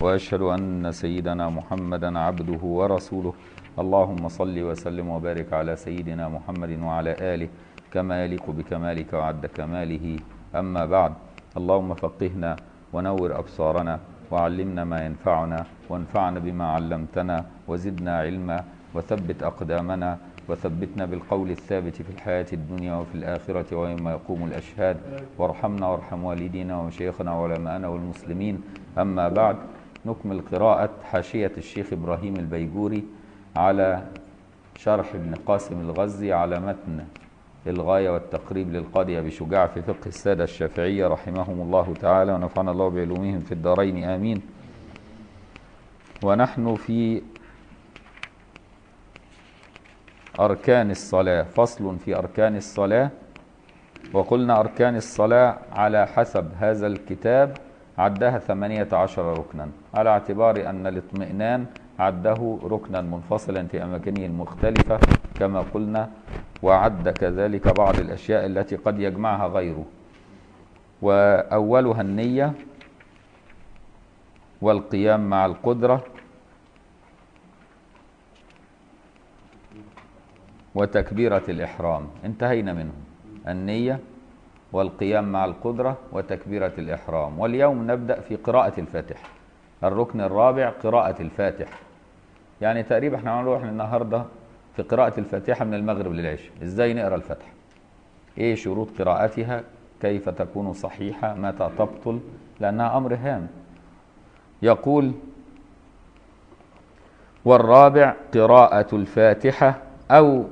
واشهد ان سيدنا محمدا عبده ورسوله اللهم صل وسلم وبارك على سيدنا محمد وعلى اله كما يليق بكمالك وعد كماله اما بعد اللهم فقهنا ونور ابصارنا وعلمنا ما ينفعنا وانفعنا بما علمتنا وزدنا علما وثبت اقدامنا وثبتنا بالقول الثابت في الحياة الدنيا وفي الآخرة ويوم يقوم الأشهاد وارحمنا وارحم والدينا ومشايخنا وعلماءنا والمسلمين أما بعد نكمل قراءة حاشية الشيخ إبراهيم البيجوري على شرح ابن قاسم الغزي على متن الغاية والتقريب للقاضي أبي شجاع في فقه السادة الشافعية رحمهم الله تعالى ونفعنا الله بعلومهم في الدارين آمين ونحن في أركان الصلاة فصل في أركان الصلاة وقلنا أركان الصلاة على حسب هذا الكتاب عدها ثمانية عشر ركنا على اعتبار أن الاطمئنان عده ركنا منفصلا في أماكنه المختلفة كما قلنا وعد كذلك بعض الأشياء التي قد يجمعها غيره وأولها النية والقيام مع القدرة وتكبيرة الإحرام انتهينا منهم النية والقيام مع القدرة وتكبيرة الإحرام واليوم نبدأ في قراءة الفاتحة الركن الرابع قراءة الفاتحة يعني تقريبا احنا هنروح النهاردة في قراءة الفاتحة من المغرب للعشاء ازاي نقرأ الفاتحة ايه شروط قراءتها كيف تكون صحيحة متى تبطل لأنها أمر هام يقول والرابع قراءة الفاتحة أو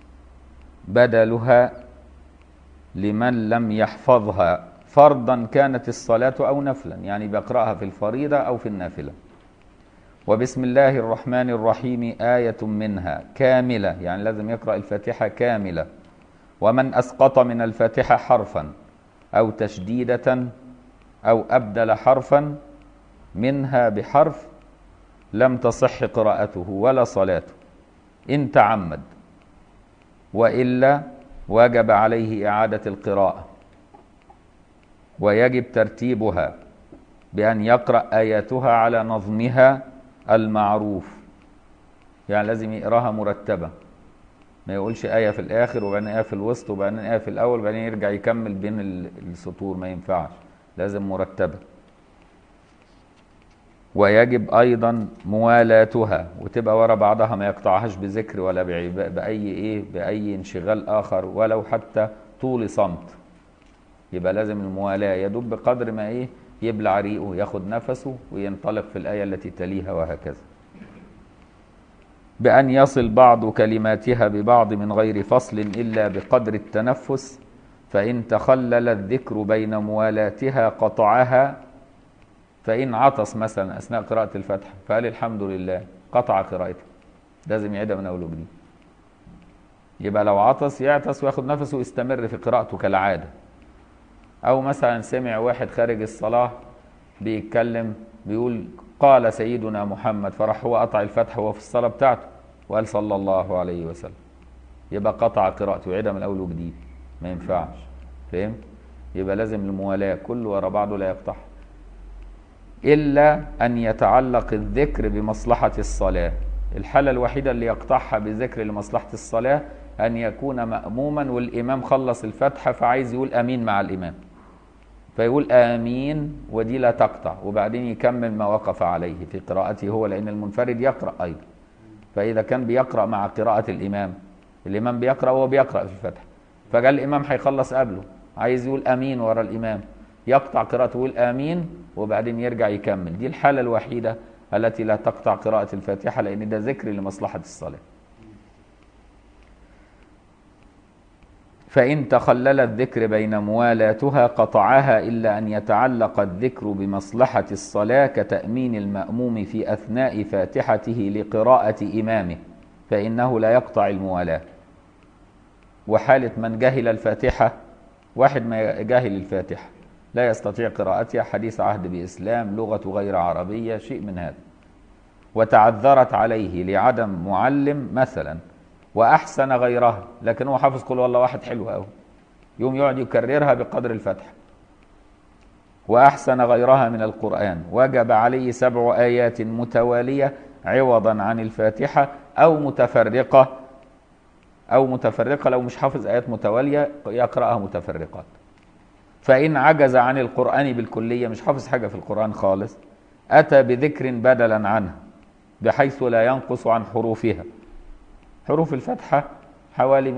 بدلها لمن لم يحفظها فرضا كانت الصلاة أو نفلا يعني بيقرأها في الفريضة أو في النافلة وبسم الله الرحمن الرحيم آية منها كاملة يعني لازم يقرأ الفاتحة كاملة ومن أسقط من الفاتحة حرفا أو تشديدة أو أبدل حرفا منها بحرف لم تصح قراءته ولا صلاته إن تعمد وإلا وجب عليه إعادة القراءة ويجب ترتيبها بأن يقرأ آياتها على نظمها المعروف يعني لازم يقراها مرتبة ما يقولش آية في الآخر وبعدين آية في الوسط وبعدين آية في الأول وبعدين يرجع يكمل بين السطور ما ينفعش لازم مرتبة ويجب أيضا موالاتها وتبقى ورا بعضها ما يقطعهاش بذكر ولا بأي إيه بأي انشغال آخر ولو حتى طول صمت يبقى لازم الموالاة يدب بقدر ما إيه يبلع ريقه ياخد نفسه وينطلق في الآية التي تليها وهكذا بأن يصل بعض كلماتها ببعض من غير فصل إلا بقدر التنفس فإن تخلل الذكر بين موالاتها قطعها فإن عطس مثلا أثناء قراءة الفاتحة فقال الحمد لله قطع قراءته لازم يعيدها من أول وجديد يبقى لو عطس يعطس وياخد نفسه ويستمر في قراءته كالعادة أو مثلا سمع واحد خارج الصلاة بيتكلم بيقول قال سيدنا محمد فراح هو قطع الفاتحة وهو في الصلاة بتاعته وقال صلى الله عليه وسلم يبقى قطع قراءته ويعيدها من أول وجديد ما ينفعش فهمت؟ يبقى لازم الموالاة كله ورا بعضه لا يقطعها إلا أن يتعلق الذكر بمصلحة الصلاة الحالة الوحيدة اللي يقطعها بذكر لمصلحة الصلاة أن يكون مأموما والإمام خلص الفتحة فعايز يقول أمين مع الإمام فيقول آمين ودي لا تقطع وبعدين يكمل ما وقف عليه في قراءته هو لأن المنفرد يقرأ أيضا فإذا كان بيقرأ مع قراءة الإمام الإمام بيقرأ وهو بيقرأ في الفتحة فقال الإمام هيخلص قبله عايز يقول أمين ورا الإمام يقطع قراءته ويقول آمين وبعدين يرجع يكمل دي الحالة الوحيدة التي لا تقطع قراءة الفاتحة لأن ده ذكر لمصلحة الصلاة فإن تخلل الذكر بين موالاتها قطعها إلا أن يتعلق الذكر بمصلحة الصلاة كتأمين المأموم في أثناء فاتحته لقراءة إمامه فإنه لا يقطع الموالاة وحالة من جهل الفاتحة واحد ما جاهل الفاتحة لا يستطيع قراءتها حديث عهد بإسلام لغة غير عربية شيء من هذا وتعذرت عليه لعدم معلم مثلا وأحسن غيرها لكن هو حافظ قل والله واحد حلو قوي يوم يقعد يكررها بقدر الفتح وأحسن غيرها من القرآن وجب عليه سبع آيات متوالية عوضا عن الفاتحة أو متفرقة أو متفرقة لو مش حافظ آيات متوالية يقرأها متفرقات فإن عجز عن القرآن بالكلية مش حافظ حاجة في القرآن خالص أتى بذكر بدلا عنها بحيث لا ينقص عن حروفها حروف الفتحة حوالي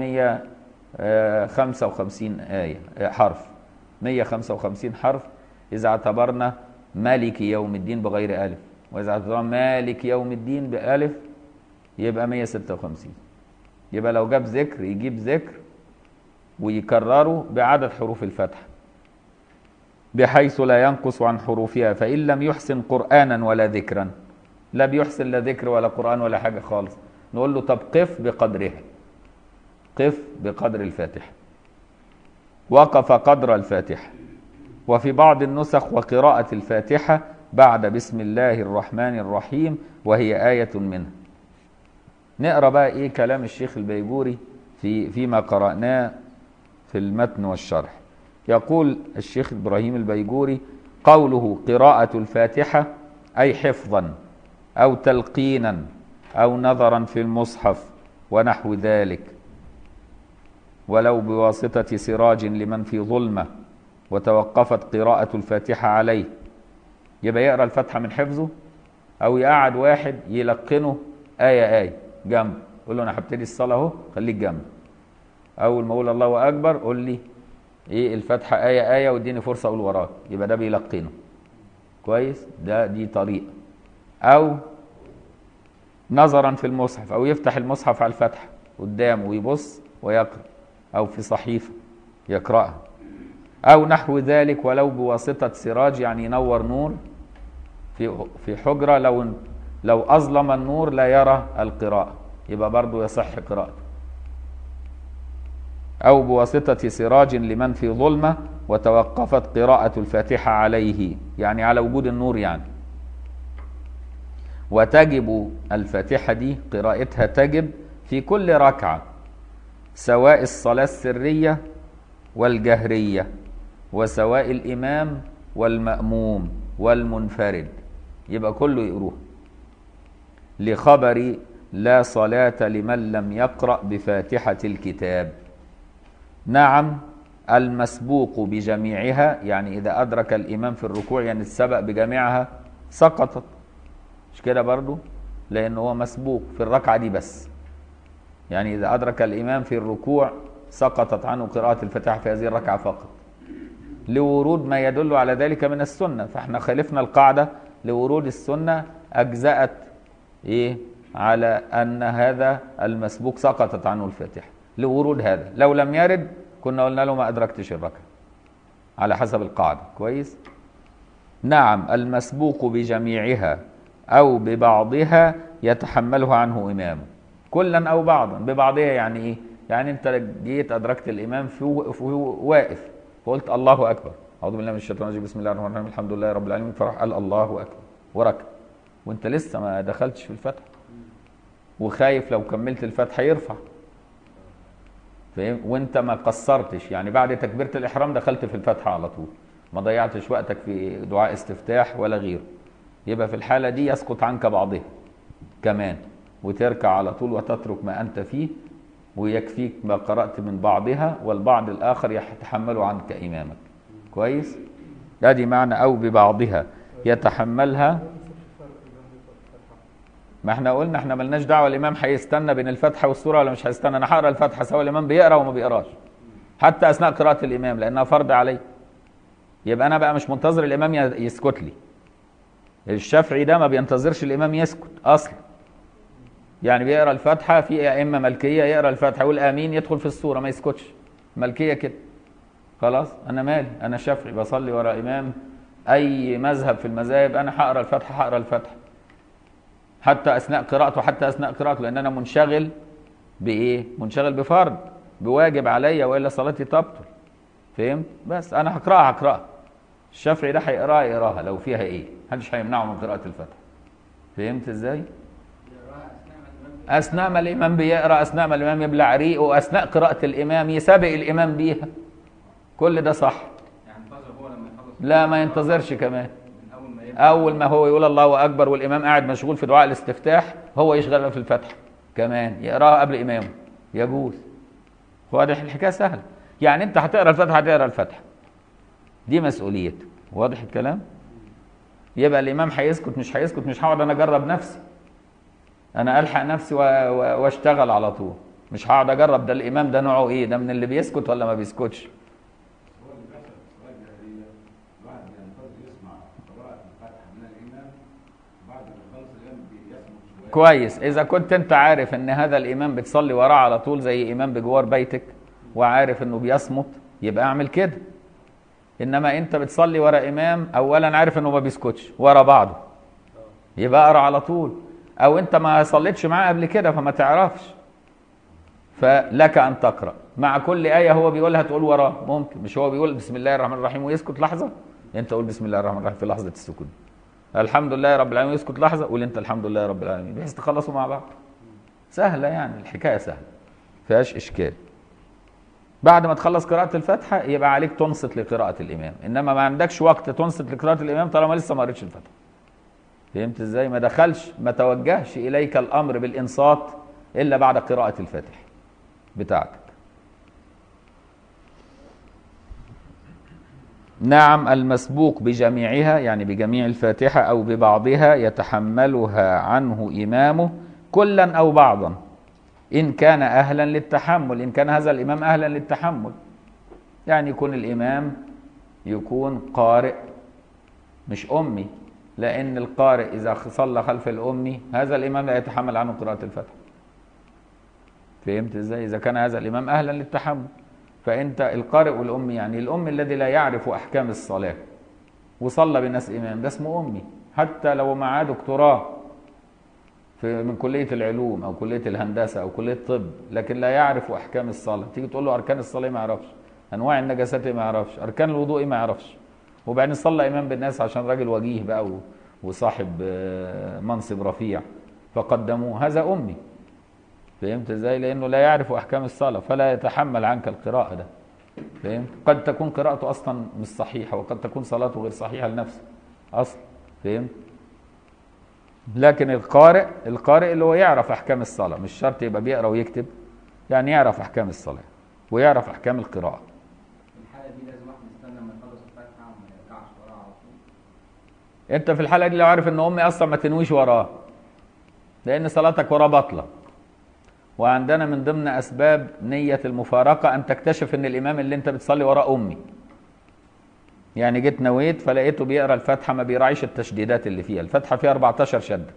155 آية حرف 155 حرف إذا اعتبرنا مالك يوم الدين بغير ألف وإذا اعتبرنا مالك يوم الدين بألف يبقى 156 يبقى لو جاب ذكر يجيب ذكر ويكرره بعدد حروف الفتحة بحيث لا ينقص عن حروفها فإن لم يحسن قرآنا ولا ذكرا لا بيحسن لا ذكر ولا قرآن ولا حاجة خالص نقول له طب قف بقدرها قف بقدر الفاتحة وقف قدر الفاتحة وفي بعض النسخ وقراءة الفاتحة بعد بسم الله الرحمن الرحيم وهي آية منها نقرأ بقى إيه كلام الشيخ البيجوري في فيما قرأناه في المتن والشرح يقول الشيخ إبراهيم البيجوري قوله قراءة الفاتحة أي حفظا أو تلقينا أو نظرا في المصحف ونحو ذلك ولو بواسطة سراج لمن في ظلمة وتوقفت قراءة الفاتحة عليه يبقى يقرأ الفاتحة من حفظه أو يقعد واحد يلقنه آية آية جنب قول له أنا هبتدي الصلاة أهو خليك جنب أول ما أقول الله أكبر قول لي إيه الفاتحة آية آية واديني فرصة أقول وراك يبقى ده بيلقنه كويس ده دي طريقة أو نظرا في المصحف أو يفتح المصحف على الفتحة قدامه ويبص ويقرأ أو في صحيفة يقرأها أو نحو ذلك ولو بواسطة سراج يعني ينور نور في في حجرة لو لو أظلم النور لا يرى القراءة يبقى برضه يصح قراءته أو بواسطة سراج لمن في ظلمة وتوقفت قراءة الفاتحة عليه يعني على وجود النور يعني وتجب الفاتحة دي قراءتها تجب في كل ركعة سواء الصلاة السرية والجهرية وسواء الإمام والمأموم والمنفرد يبقى كله يقروه لخبر لا صلاة لمن لم يقرأ بفاتحة الكتاب نعم المسبوق بجميعها يعني إذا أدرك الإمام في الركوع يعني السبق بجميعها سقطت مش كده برضو لأنه هو مسبوق في الركعة دي بس يعني إذا أدرك الإمام في الركوع سقطت عنه قراءة الفاتحة في هذه الركعة فقط لورود ما يدل على ذلك من السنة فاحنا خالفنا القاعدة لورود السنة أجزأت إيه على أن هذا المسبوق سقطت عنه الفاتحة لورود هذا لو لم يرد كنا قلنا له ما أدركتش الركعة على حسب القاعدة كويس نعم المسبوق بجميعها أو ببعضها يتحملها عنه إمامه كلا أو بعضا ببعضها يعني إيه يعني أنت جيت أدركت الإمام في في واقف فقلت الله أكبر أعوذ بالله من الشيطان الرجيم بسم الله الرحمن الرحيم الحمد لله رب العالمين فراح قال الله أكبر وركع وأنت لسه ما دخلتش في الفتح وخايف لو كملت الفتحة يرفع فاهم وانت ما قصرتش يعني بعد تكبيرة الإحرام دخلت في الفتحة على طول ما ضيعتش وقتك في دعاء استفتاح ولا غيره يبقى في الحالة دي يسقط عنك بعضها كمان وتركع على طول وتترك ما أنت فيه ويكفيك ما قرأت من بعضها والبعض الآخر يتحمل عنك إمامك كويس ادي معنى أو ببعضها يتحملها ما احنا قلنا احنا ملناش دعوه الامام هيستنى بين الفاتحه والسوره ولا مش هيستنى انا هقرا الفاتحه سواء الامام بيقرا وما بيقراش حتى اثناء قراءه الامام لانها فرض علي يبقى انا بقى مش منتظر الامام يسكت لي الشافعي ده ما بينتظرش الامام يسكت اصلا يعني بيقرا الفاتحه في ائمه ملكيه يقرا الفاتحه يقول امين يدخل في السوره ما يسكتش ملكيه كده خلاص انا مالي انا شافعي بصلي ورا امام اي مذهب في المذاهب انا هقرا الفاتحه هقرا الفاتحه حتى اثناء قراءته حتى اثناء قراءته لان انا منشغل بايه منشغل بفرض بواجب عليا والا صلاتي تبطل فهمت بس انا هقراها هقراها الشافعي ده هيقراها يقراها لو فيها ايه محدش هيمنعه من قراءه الفاتحه فهمت ازاي اثناء ما الامام بيقرا اثناء ما الامام يبلع ريقه اثناء قراءه الامام يسابق الامام بيها كل ده صح لا ما ينتظرش كمان من اول ما يبدا اول ما هو يقول الله اكبر والامام قاعد مشغول في دعاء الاستفتاح هو يشغل في الفتحه كمان يقراها قبل امامه يجوز واضح الحكايه سهله يعني انت هتقرا الفتحه هتقرا الفتحه دي مسؤوليتك واضح الكلام يبقى الامام هيسكت مش هيسكت مش هقعد انا اجرب نفسي انا الحق نفسي و- و- واشتغل على طول مش هقعد اجرب ده الامام ده نوعه ايه ده من اللي بيسكت ولا ما بيسكتش هو اللي بيحصل في صلاه الجاهليه الواحد بينتظر يسمع قراءه الفاتحه من الامام بعد ما يخلص الامام بيسمع شويه كويس اذا كنت انت عارف ان هذا الامام بتصلي وراه على طول زي امام بجوار بيتك وعارف انه بيصمت يبقى اعمل كده انما انت بتصلي ورا امام اولا عارف انه ما بيسكتش ورا بعضه يبقى اقرا على طول او انت ما صليتش معاه قبل كده فما تعرفش فلك ان تقرا مع كل ايه هو بيقولها تقول وراه ممكن مش هو بيقول بسم الله الرحمن الرحيم ويسكت لحظه انت قول بسم الله الرحمن الرحيم في لحظه السكون الحمد لله رب العالمين يسكت لحظه قول انت الحمد لله رب العالمين بحيث تخلصوا مع بعض سهله يعني الحكايه سهله فيهاش اشكال بعد ما تخلص قراءة الفاتحة يبقى عليك تنصت لقراءة الإمام، إنما ما عندكش وقت تنصت لقراءة الإمام طالما لسه ما قريتش الفاتحة. فهمت إزاي؟ ما دخلش ما توجهش إليك الأمر بالإنصات إلا بعد قراءة الفاتحة بتاعتك. نعم المسبوق بجميعها يعني بجميع الفاتحة أو ببعضها يتحملها عنه إمامه كلا أو بعضا إن كان أهلا للتحمل إن كان هذا الإمام أهلا للتحمل يعني يكون الإمام يكون قارئ مش أمي لأن القارئ إذا صلى خلف الأمي هذا الإمام لا يتحمل عنه قراءة الفاتحة فهمت إزاي إذا كان هذا الإمام أهلا للتحمل فأنت القارئ والأمي يعني الأمي الذي لا يعرف أحكام الصلاة وصلى بالناس إمام ده اسمه أمي حتى لو معاه دكتوراه في من كلية العلوم أو كلية الهندسة أو كلية الطب لكن لا يعرف أحكام الصلاة تيجي تقول له أركان الصلاة ما يعرفش أنواع النجاسات ما يعرفش أركان الوضوء ما يعرفش وبعدين صلى إمام بالناس عشان راجل وجيه بقى و- وصاحب آه، منصب رفيع فقدموه هذا أمي فهمت ازاي؟ لأنه لا يعرف أحكام الصلاة فلا يتحمل عنك القراءة ده فهمت؟ قد تكون قراءته أصلا مش صحيحة وقد تكون صلاته غير صحيحة لنفسه أصلا فهمت؟ لكن القارئ القارئ اللي هو يعرف احكام الصلاه مش شرط يبقى بيقرا ويكتب يعني يعرف احكام الصلاه ويعرف احكام القراءه في الحاله دي لازم واحد يستنى لما يخلص الفاتحه وما يرجعش وراه على طول انت في الحاله دي لو عارف ان امي اصلا ما تنويش وراه لان صلاتك وراه باطله وعندنا من ضمن اسباب نيه المفارقه ان تكتشف ان الامام اللي انت بتصلي وراه امي يعني جيت نويت فلقيته بيقرا الفاتحه ما بيراعيش التشديدات اللي فيها الفاتحه فيها 14 شده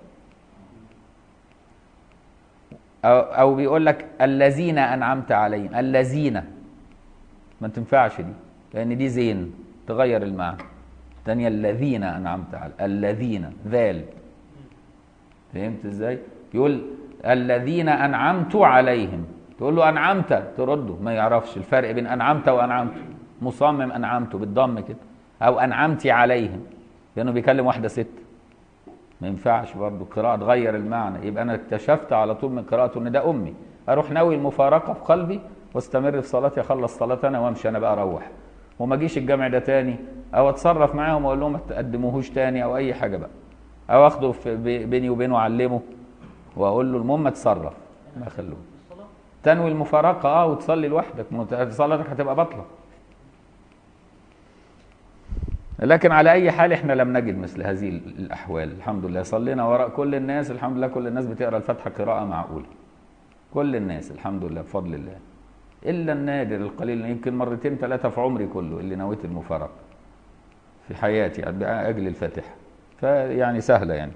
أو, أو بيقول لك الذين أنعمت عليهم الذين ما تنفعش دي لأن دي زين تغير المعنى الثانية الذين أنعمت عليهم الذين ذال فهمت ازاي؟ يقول الذين أنعمت عليهم تقول له أنعمت ترده ما يعرفش الفرق بين أنعمت وأنعمت مصمم أنعمت بالضم كده أو أنعمتي عليهم لأنه بيكلم واحدة ست ما ينفعش برضه القراءة تغير المعنى يبقى أنا اكتشفت على طول من قراءته إن ده أمي أروح ناوي المفارقة في قلبي واستمر في صلاتي أخلص صلاتي أنا وأمشي أنا بقى أروح وما أجيش الجامع ده تاني أو أتصرف معاهم وأقول لهم ما تقدموهوش تاني أو أي حاجة بقى أو أخده في بي- بيني وبينه أعلمه وأقول له المهم اتصرف ما خلوه تنوي المفارقة اه وتصلي لوحدك ما صلاتك هتبقى باطلة لكن على اي حال احنا لم نجد مثل هذه الاحوال الحمد لله صلينا وراء كل الناس الحمد لله كل الناس بتقرا الفاتحه قراءه معقوله كل الناس الحمد لله بفضل الله الا النادر القليل يمكن مرتين ثلاثه في عمري كله اللي نويت المفارقه في حياتي اجل الفاتحه فيعني سهله يعني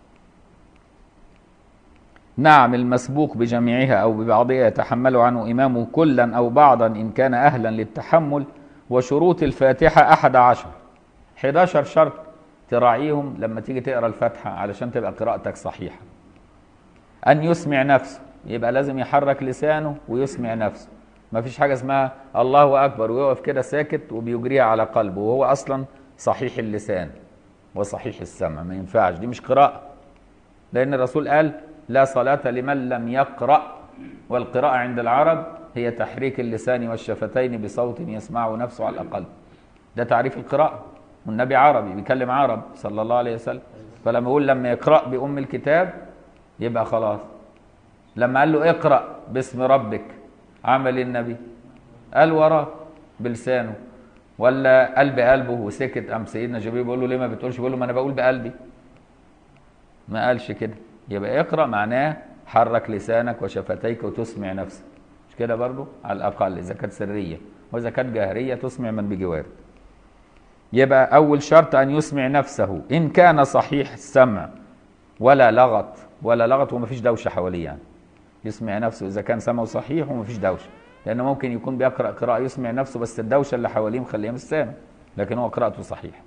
نعم المسبوق بجميعها أو ببعضها يتحمل عنه إمامه كلا أو بعضا إن كان أهلا للتحمل وشروط الفاتحة أحد عشر 11 شرط تراعيهم لما تيجي تقرا الفاتحة علشان تبقى قراءتك صحيحة أن يسمع نفسه يبقى لازم يحرك لسانه ويسمع نفسه ما فيش حاجة اسمها الله أكبر ويقف كده ساكت وبيجريها على قلبه وهو أصلا صحيح اللسان وصحيح السمع ما ينفعش دي مش قراءة لأن الرسول قال لا صلاة لمن لم يقرأ والقراءة عند العرب هي تحريك اللسان والشفتين بصوت يسمعه نفسه على الأقل ده تعريف القراءة والنبي عربي بيكلم عرب صلى الله عليه وسلم فلما يقول لما يقرأ بأم الكتاب يبقى خلاص لما قال له اقرأ باسم ربك عمل إيه النبي قال وراه بلسانه ولا قال بقلبه وسكت قام سيدنا جبريل بيقول له ليه ما بتقولش بيقول له ما انا بقول بقلبي ما قالش كده يبقى اقرا معناه حرك لسانك وشفتيك وتسمع نفسك مش كده برضو على الاقل اذا كانت سريه واذا كانت جاهريه تسمع من بجوارك يبقى اول شرط ان يسمع نفسه ان كان صحيح السمع ولا لغط ولا لغط ومفيش دوشه حواليه يعني يسمع نفسه اذا كان سمعه صحيح ومفيش دوشه لانه ممكن يكون بيقرا قراءه يسمع نفسه بس الدوشه اللي حواليه مخليه مش سامع لكن هو قراءته صحيحه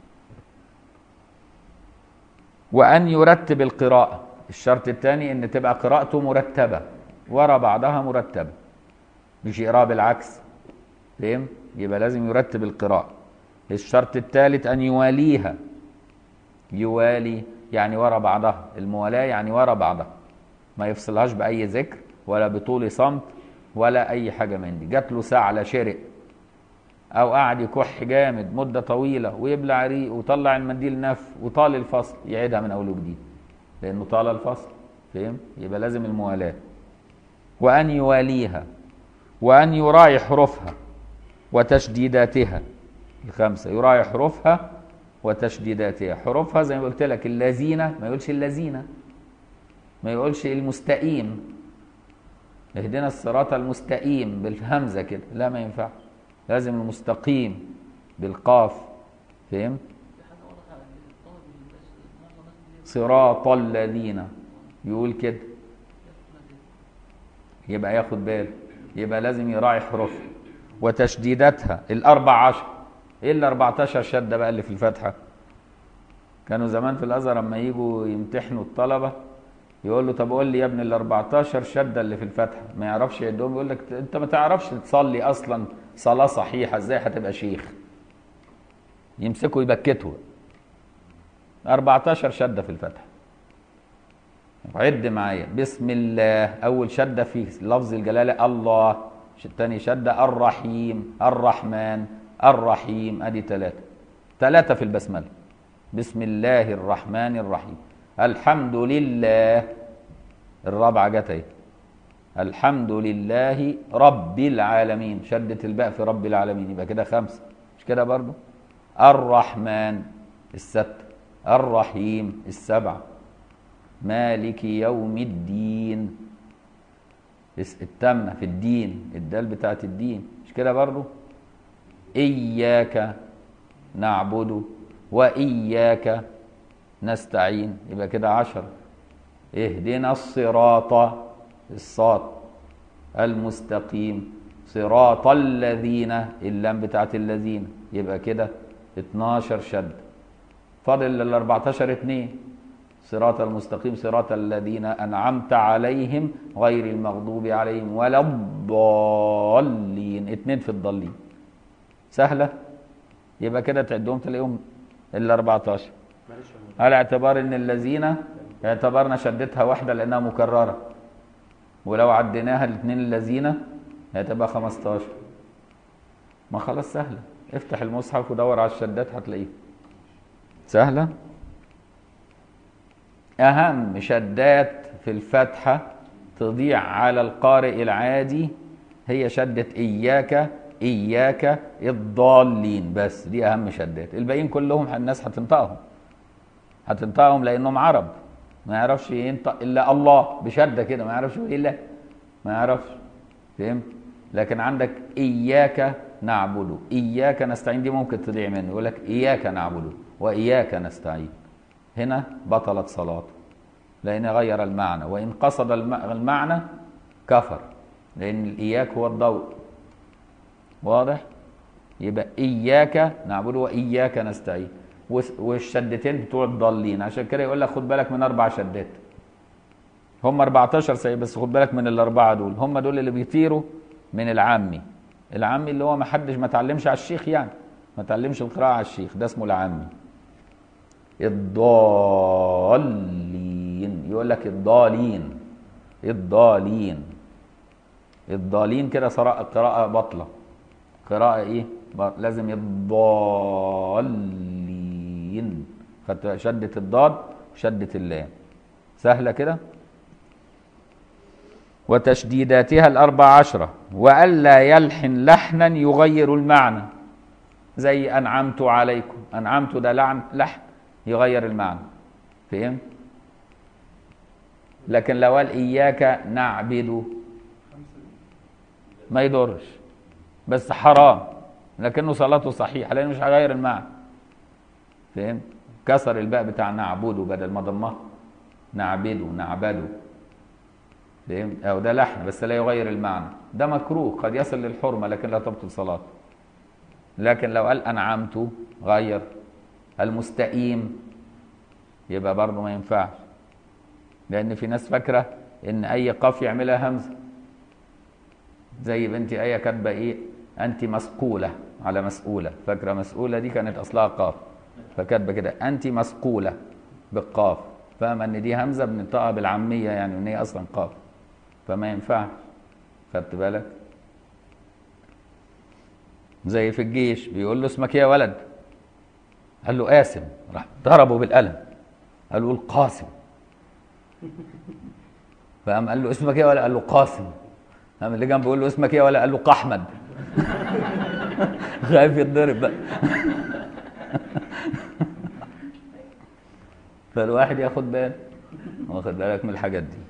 وان يرتب القراءه الشرط الثاني ان تبقى قراءته مرتبه ورا بعضها مرتبه مش يقراها بالعكس فهم يبقى لازم يرتب القراءه الشرط الثالث ان يواليها يوالي يعني ورا بعضها الموالاه يعني ورا بعضها ما يفصلهاش باي ذكر ولا بطول صمت ولا اي حاجه من دي جات له ساعه شرق او قعد يكح جامد مده طويله ويبلع ريق وطلع المنديل نف وطال الفصل يعيدها من اول وجديد لانه طال الفصل فهم يبقى لازم الموالاه وان يواليها وان يراعي حروفها وتشديداتها الخمسه يراعي حروفها وتشديداتها حروفها زي ما قلت لك الذين ما يقولش الذين ما يقولش المستقيم اهدنا الصراط المستقيم بالهمزه كده لا ما ينفعش لازم المستقيم بالقاف فهمت صراط الذين يقول كده يبقى ياخد باله يبقى لازم يراعي حروفها وتشديداتها الاربع عشر ايه ال 14 شده بقى اللي في الفاتحه كانوا زمان في الازهر لما يجوا يمتحنوا الطلبه يقول له طب قول لي يا ابني ال 14 شده اللي في الفاتحه ما يعرفش يعدهم يقول لك انت ما تعرفش تصلي اصلا صلاه صحيحه ازاي هتبقى شيخ يمسكوا يبكتوا 14 شده في الفاتحه عد معايا بسم الله اول شده في لفظ الجلاله الله الثاني شده الرحيم الرحمن الرحيم ادي ثلاثه ثلاثه في البسمله بسم الله الرحمن الرحيم الحمد لله الرابعه جت اهي الحمد لله رب العالمين شدت الباء في رب العالمين يبقى كده خمسه مش كده برضو الرحمن الست الرحيم السبعه مالك يوم الدين التامنه في الدين الدال بتاعت الدين مش كده برضو اياك نعبد واياك نستعين يبقى كده عشرة اهدنا الصراط الصاد المستقيم صراط الذين اللام بتاعت الذين يبقى كده 12 شد فاضل ال 14 اتنين صراط المستقيم صراط الذين انعمت عليهم غير المغضوب عليهم ولا الضالين اتنين في الضالين سهله يبقى كده تعدهم تلاقيهم ال 14 على اعتبار ان الذين اعتبرنا شدتها واحده لانها مكرره ولو عديناها الاثنين الذين هتبقى 15 ما خلاص سهله افتح المصحف ودور على الشدات هتلاقيه سهله اهم شدات في الفاتحه تضيع على القارئ العادي هي شده اياك اياك الضالين بس دي اهم شدات الباقيين كلهم الناس هتنطقهم هتنطقهم لانهم عرب ما يعرفش ينطق الا الله بشده كده ما يعرفش الا ما يعرفش فهمت لكن عندك اياك نعبد اياك نستعين دي ممكن تضيع منه يقول لك اياك نعبد واياك نستعين هنا بطلت صلاته لان غير المعنى وان قصد المعنى كفر لان الاياك هو الضوء واضح يبقى اياك نعبد واياك نستعين والشدتين بتوع الضالين عشان كده يقول لك خد بالك من اربع شدات هم 14 سيد بس خد بالك من الاربعه دول هم دول اللي بيطيروا من العامي العامي اللي هو ما حدش ما اتعلمش على الشيخ يعني ما اتعلمش القراءه على الشيخ ده اسمه العامي الضالين يقول لك الضالين الضالين الضالين كده قراءه بطله قراءه ايه لازم الضالين المصلين خدت شدة الضاد وشدة اللام سهلة كده وتشديداتها الأربع عشرة وألا يلحن لحنا يغير المعنى زي أنعمت عليكم أنعمت ده لعن لحن يغير المعنى فهمت لكن لو قال إياك نعبد ما يضرش بس حرام لكنه صلاته صحيحة لأنه مش هيغير المعنى فهمت كسر الباء بتاع نعبده بدل ما ضمها نعبده نعبده فهمت أو ده لحن بس لا يغير المعنى ده مكروه قد يصل للحرمة لكن لا تبطل صلاته لكن لو قال أنعمت غير المستقيم يبقى برضه ما ينفعش لأن في ناس فاكرة إن أي قاف يعملها همزة زي بنتي آية كاتبة إيه أنت مسقولة على مسؤولة فاكرة مسؤولة دي كانت أصلها قاف فكاتبة كده أنت مسقولة بالقاف فاهمة إن دي همزة بننطقها بالعامية يعني إن هي أصلا قاف فما ينفعش خدت بالك زي في الجيش بيقول له اسمك يا ولد قال له قاسم راح ضربه بالقلم قال له القاسم فقام قال له اسمك ايه ولا قال له قاسم قام اللي جنبه بيقول له اسمك ايه ولا قال له قحمد خايف يتضرب بقى فالواحد ياخد باله واخد بالك من الحاجات دي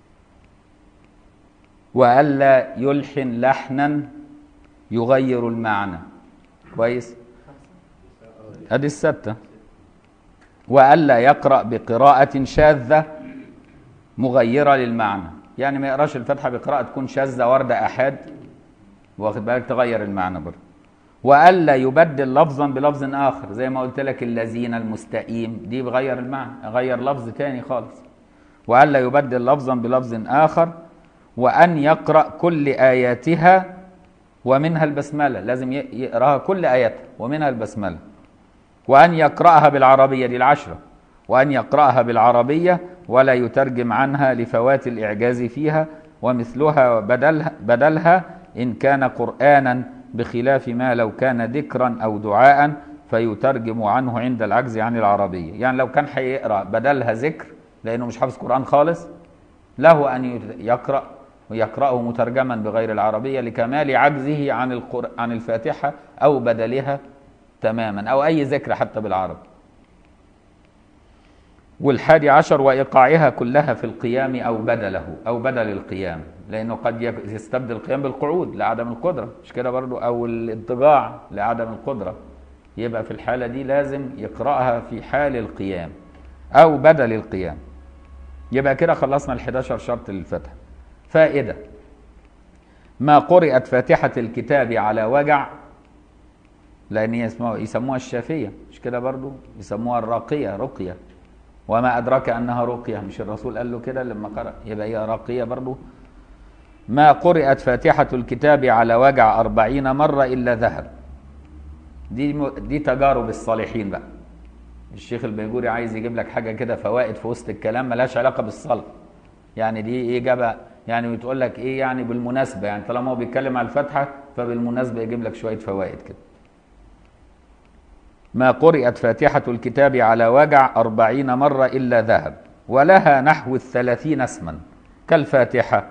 والا يلحن لحنا يغير المعنى كويس ادي السته والا يقرا بقراءه شاذه مغيره للمعنى يعني ما يقراش الفاتحه بقراءه تكون شاذه ورده احاد واخد بالك تغير المعنى برضه والا يبدل لفظا بلفظ اخر زي ما قلت لك الذين المستقيم دي بغير المعنى غير لفظ تاني خالص والا يبدل لفظا بلفظ اخر وان يقرا كل اياتها ومنها البسمله لازم يقراها كل اياتها ومنها البسمله وان يقراها بالعربيه دي العشره وان يقراها بالعربيه ولا يترجم عنها لفوات الاعجاز فيها ومثلها بدلها بدلها ان كان قرانا بخلاف ما لو كان ذكرا او دعاء فيترجم عنه عند العجز عن العربيه يعني لو كان هيقرا بدلها ذكر لانه مش حافظ قران خالص له ان يقرا ويقراه مترجما بغير العربيه لكمال عجزه عن القر... عن الفاتحه او بدلها تماما او اي ذكر حتى بالعربي والحادي عشر وإيقاعها كلها في القيام أو بدله أو بدل القيام لأنه قد يستبدل القيام بالقعود لعدم القدرة مش كده برضو أو الاضطجاع لعدم القدرة يبقى في الحالة دي لازم يقرأها في حال القيام أو بدل القيام يبقى كده خلصنا ال 11 شرط للفتح فائدة ما قرأت فاتحة الكتاب على وجع لأن يسموها الشافية مش كده برضو يسموها الراقية رقية وما أدراك أنها رقية مش الرسول قال له كده لما قرأ يبقى هي راقية برضو ما قرأت فاتحة الكتاب على وجع أربعين مرة إلا ذهب دي دي تجارب الصالحين بقى الشيخ البيجوري عايز يجيب لك حاجة كده فوائد في وسط الكلام ملهاش علاقة بالصلاة يعني دي إيه جابها يعني بتقول لك إيه يعني بالمناسبة يعني طالما هو بيتكلم على الفاتحة فبالمناسبة يجيب لك شوية فوائد كده ما قرأت فاتحة الكتاب على وجع أربعين مرة إلا ذهب ولها نحو الثلاثين اسما كالفاتحة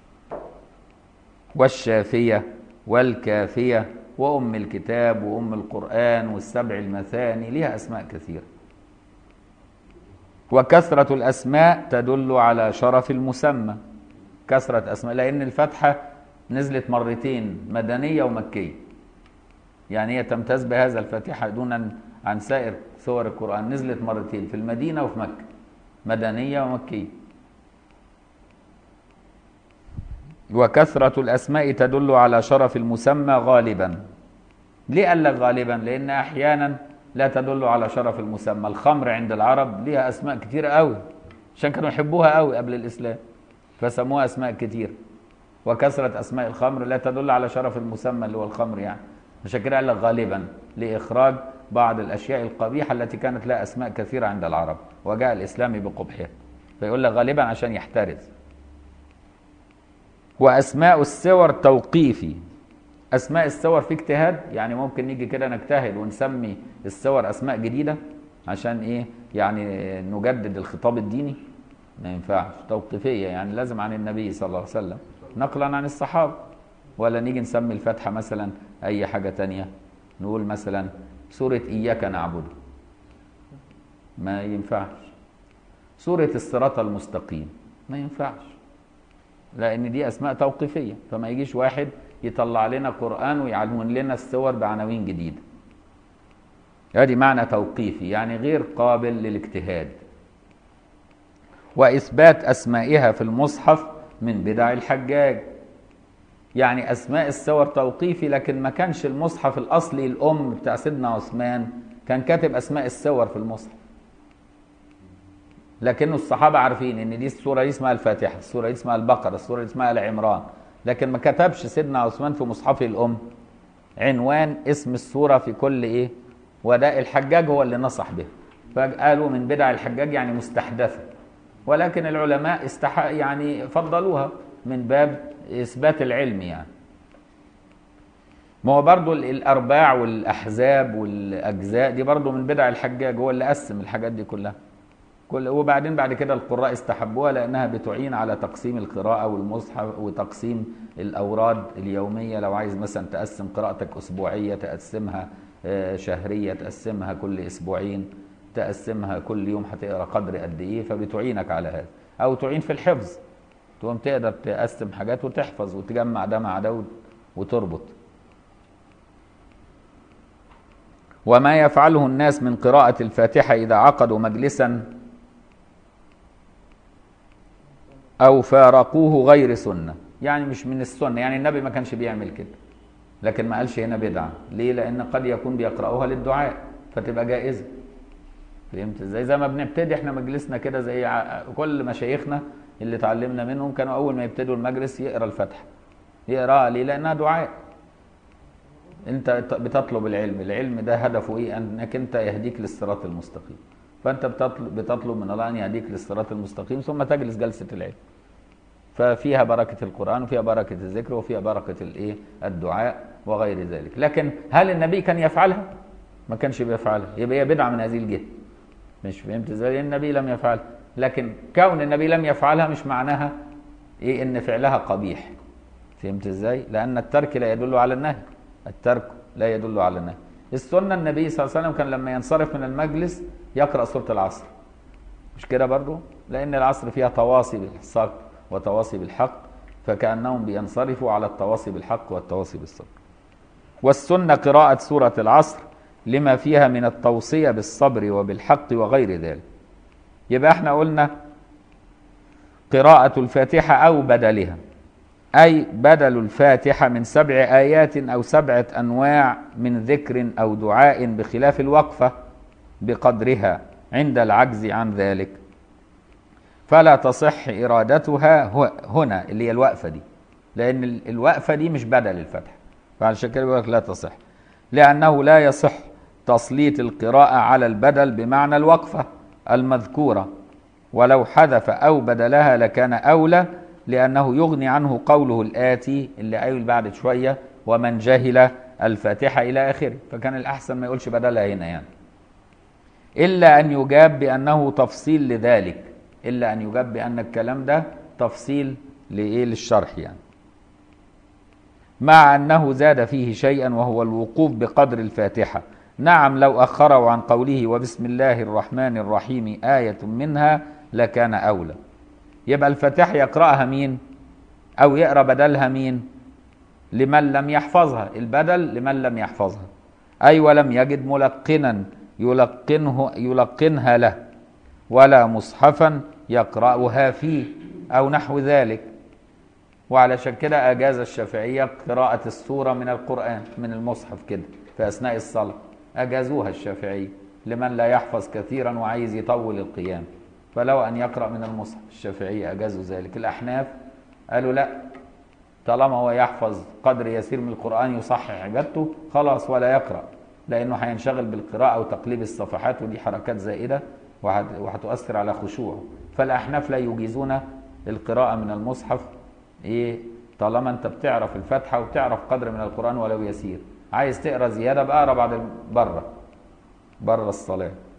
والشافية والكافية وأم الكتاب وأم القرآن والسبع المثاني لها أسماء كثيرة وكثرة الأسماء تدل على شرف المسمى كثرة أسماء لأن الفاتحة نزلت مرتين مدنية ومكية يعني هي تمتاز بهذا الفاتحة دون عن سائر سور القرآن نزلت مرتين في المدينة وفي مكة مدنية ومكية وكثرة الأسماء تدل على شرف المسمى غالبا ليه قال لك غالبا لأن أحيانا لا تدل على شرف المسمى الخمر عند العرب ليها أسماء كتير قوي عشان كانوا يحبوها قوي قبل الإسلام فسموها أسماء كتير وكثرة أسماء الخمر لا تدل على شرف المسمى اللي هو الخمر يعني عشان كده قال لك غالبا لإخراج بعض الأشياء القبيحة التي كانت لها أسماء كثيرة عند العرب وجاء الإسلام بقبحها فيقول لك غالبا عشان يحترز وأسماء السور توقيفي أسماء السور في اجتهاد يعني ممكن نيجي كده نجتهد ونسمي السور أسماء جديدة عشان ايه يعني نجدد الخطاب الديني ما ينفعش توقيفيه يعني لازم عن النبي صلى الله عليه وسلم نقلا عن الصحابه ولا نيجي نسمي الفاتحه مثلا اي حاجه تانية نقول مثلا سوره اياك نعبد ما ينفعش سوره الصراط المستقيم ما ينفعش لان دي اسماء توقيفيه فما يجيش واحد يطلع لنا قران ويعلمون لنا السور بعناوين جديده ادي معنى توقيفي يعني غير قابل للاجتهاد واثبات اسمائها في المصحف من بدع الحجاج يعني اسماء السور توقيفي لكن ما كانش المصحف الاصلي الام بتاع سيدنا عثمان كان كاتب اسماء السور في المصحف لكنه الصحابه عارفين ان دي السوره دي اسمها الفاتحه السوره دي اسمها البقره السوره دي اسمها ال عمران لكن ما كتبش سيدنا عثمان في مصحفه الام عنوان اسم السوره في كل ايه وده الحجاج هو اللي نصح به فقالوا من بدع الحجاج يعني مستحدثه ولكن العلماء استح يعني فضلوها من باب اثبات العلم يعني ما هو برضو الارباع والاحزاب والاجزاء دي برضو من بدع الحجاج هو اللي قسم الحاجات دي كلها كل وبعدين بعد كده القراء استحبوها لانها بتعين على تقسيم القراءه والمصحف وتقسيم الاوراد اليوميه لو عايز مثلا تقسم قراءتك اسبوعيه تقسمها شهريه تقسمها كل اسبوعين تقسمها كل يوم هتقرا قدر قد ايه فبتعينك على هذا او تعين في الحفظ تقوم تقدر تقسم حاجات وتحفظ وتجمع ده مع ده وتربط وما يفعله الناس من قراءة الفاتحة إذا عقدوا مجلسا أو فارقوه غير سنة يعني مش من السنة يعني النبي ما كانش بيعمل كده لكن ما قالش هنا بدعة ليه لأن قد يكون بيقرأوها للدعاء فتبقى جائزة فهمت ازاي زي ما بنبتدي احنا مجلسنا كده زي كل مشايخنا اللي اتعلمنا منهم كانوا اول ما يبتدوا المجلس يقرا الفاتحه يقراها ليه لانها دعاء انت بتطلب العلم العلم ده هدفه ايه انك انت يهديك للصراط المستقيم فانت بتطلب, بتطلب من الله ان يهديك للصراط المستقيم ثم تجلس جلسه العلم ففيها بركه القران وفيها بركه الذكر وفيها بركه الايه الدعاء وغير ذلك لكن هل النبي كان يفعلها ما كانش بيفعلها يبقى هي بدعه من هذه الجهه مش فهمت ازاي النبي لم يفعل لكن كون النبي لم يفعلها مش معناها ايه ان فعلها قبيح فهمت ازاي لان الترك لا يدل على النهي الترك لا يدل على النهي السنه النبي صلى الله عليه وسلم كان لما ينصرف من المجلس يقرا سوره العصر مش كده برضو لان العصر فيها تواصي بالصبر وتواصي بالحق فكانهم بينصرفوا على التواصي بالحق والتواصي بالصبر والسنه قراءه سوره العصر لما فيها من التوصية بالصبر وبالحق وغير ذلك يبقى احنا قلنا قراءة الفاتحة أو بدلها أي بدل الفاتحة من سبع آيات أو سبعة أنواع من ذكر أو دعاء بخلاف الوقفة بقدرها عند العجز عن ذلك فلا تصح إرادتها هنا اللي هي الوقفة دي لأن الوقفة دي مش بدل الفتح فعشان كده بيقول لك لا تصح لأنه لا يصح تسليط القراءة على البدل بمعنى الوقفة المذكورة ولو حذف أو بدلها لكان أولى لأنه يغني عنه قوله الآتي اللي قايل بعد شوية ومن جهل الفاتحة إلى آخره فكان الأحسن ما يقولش بدلها هنا يعني إلا أن يجاب بأنه تفصيل لذلك إلا أن يجاب بأن الكلام ده تفصيل لإيه للشرح يعني مع أنه زاد فيه شيئا وهو الوقوف بقدر الفاتحة نعم لو أخره عن قوله وبسم الله الرحمن الرحيم آية منها لكان أولى يبقى الفاتحة يقرأها مين أو يقرأ بدلها مين لمن لم يحفظها البدل لمن لم يحفظها أي ولم يجد ملقنا يلقنه يلقنها له ولا مصحفا يقرأها فيه أو نحو ذلك وعلشان كده أجاز الشافعية قراءة السورة من القرآن من المصحف كده في أثناء الصلاة أجازوها الشافعية لمن لا يحفظ كثيرا وعايز يطول القيام فلو أن يقرأ من المصحف الشافعية أجازوا ذلك الأحناف قالوا لا طالما هو يحفظ قدر يسير من القرآن يصحح عبادته خلاص ولا يقرأ لأنه هينشغل بالقراءة وتقليب الصفحات ودي حركات زائدة وهتؤثر على خشوعه فالأحناف لا يجيزون القراءة من المصحف إيه طالما أنت بتعرف الفاتحة وبتعرف قدر من القرآن ولو يسير عايز تقرا زياده بقى اقرا بعد بره بره الصلاه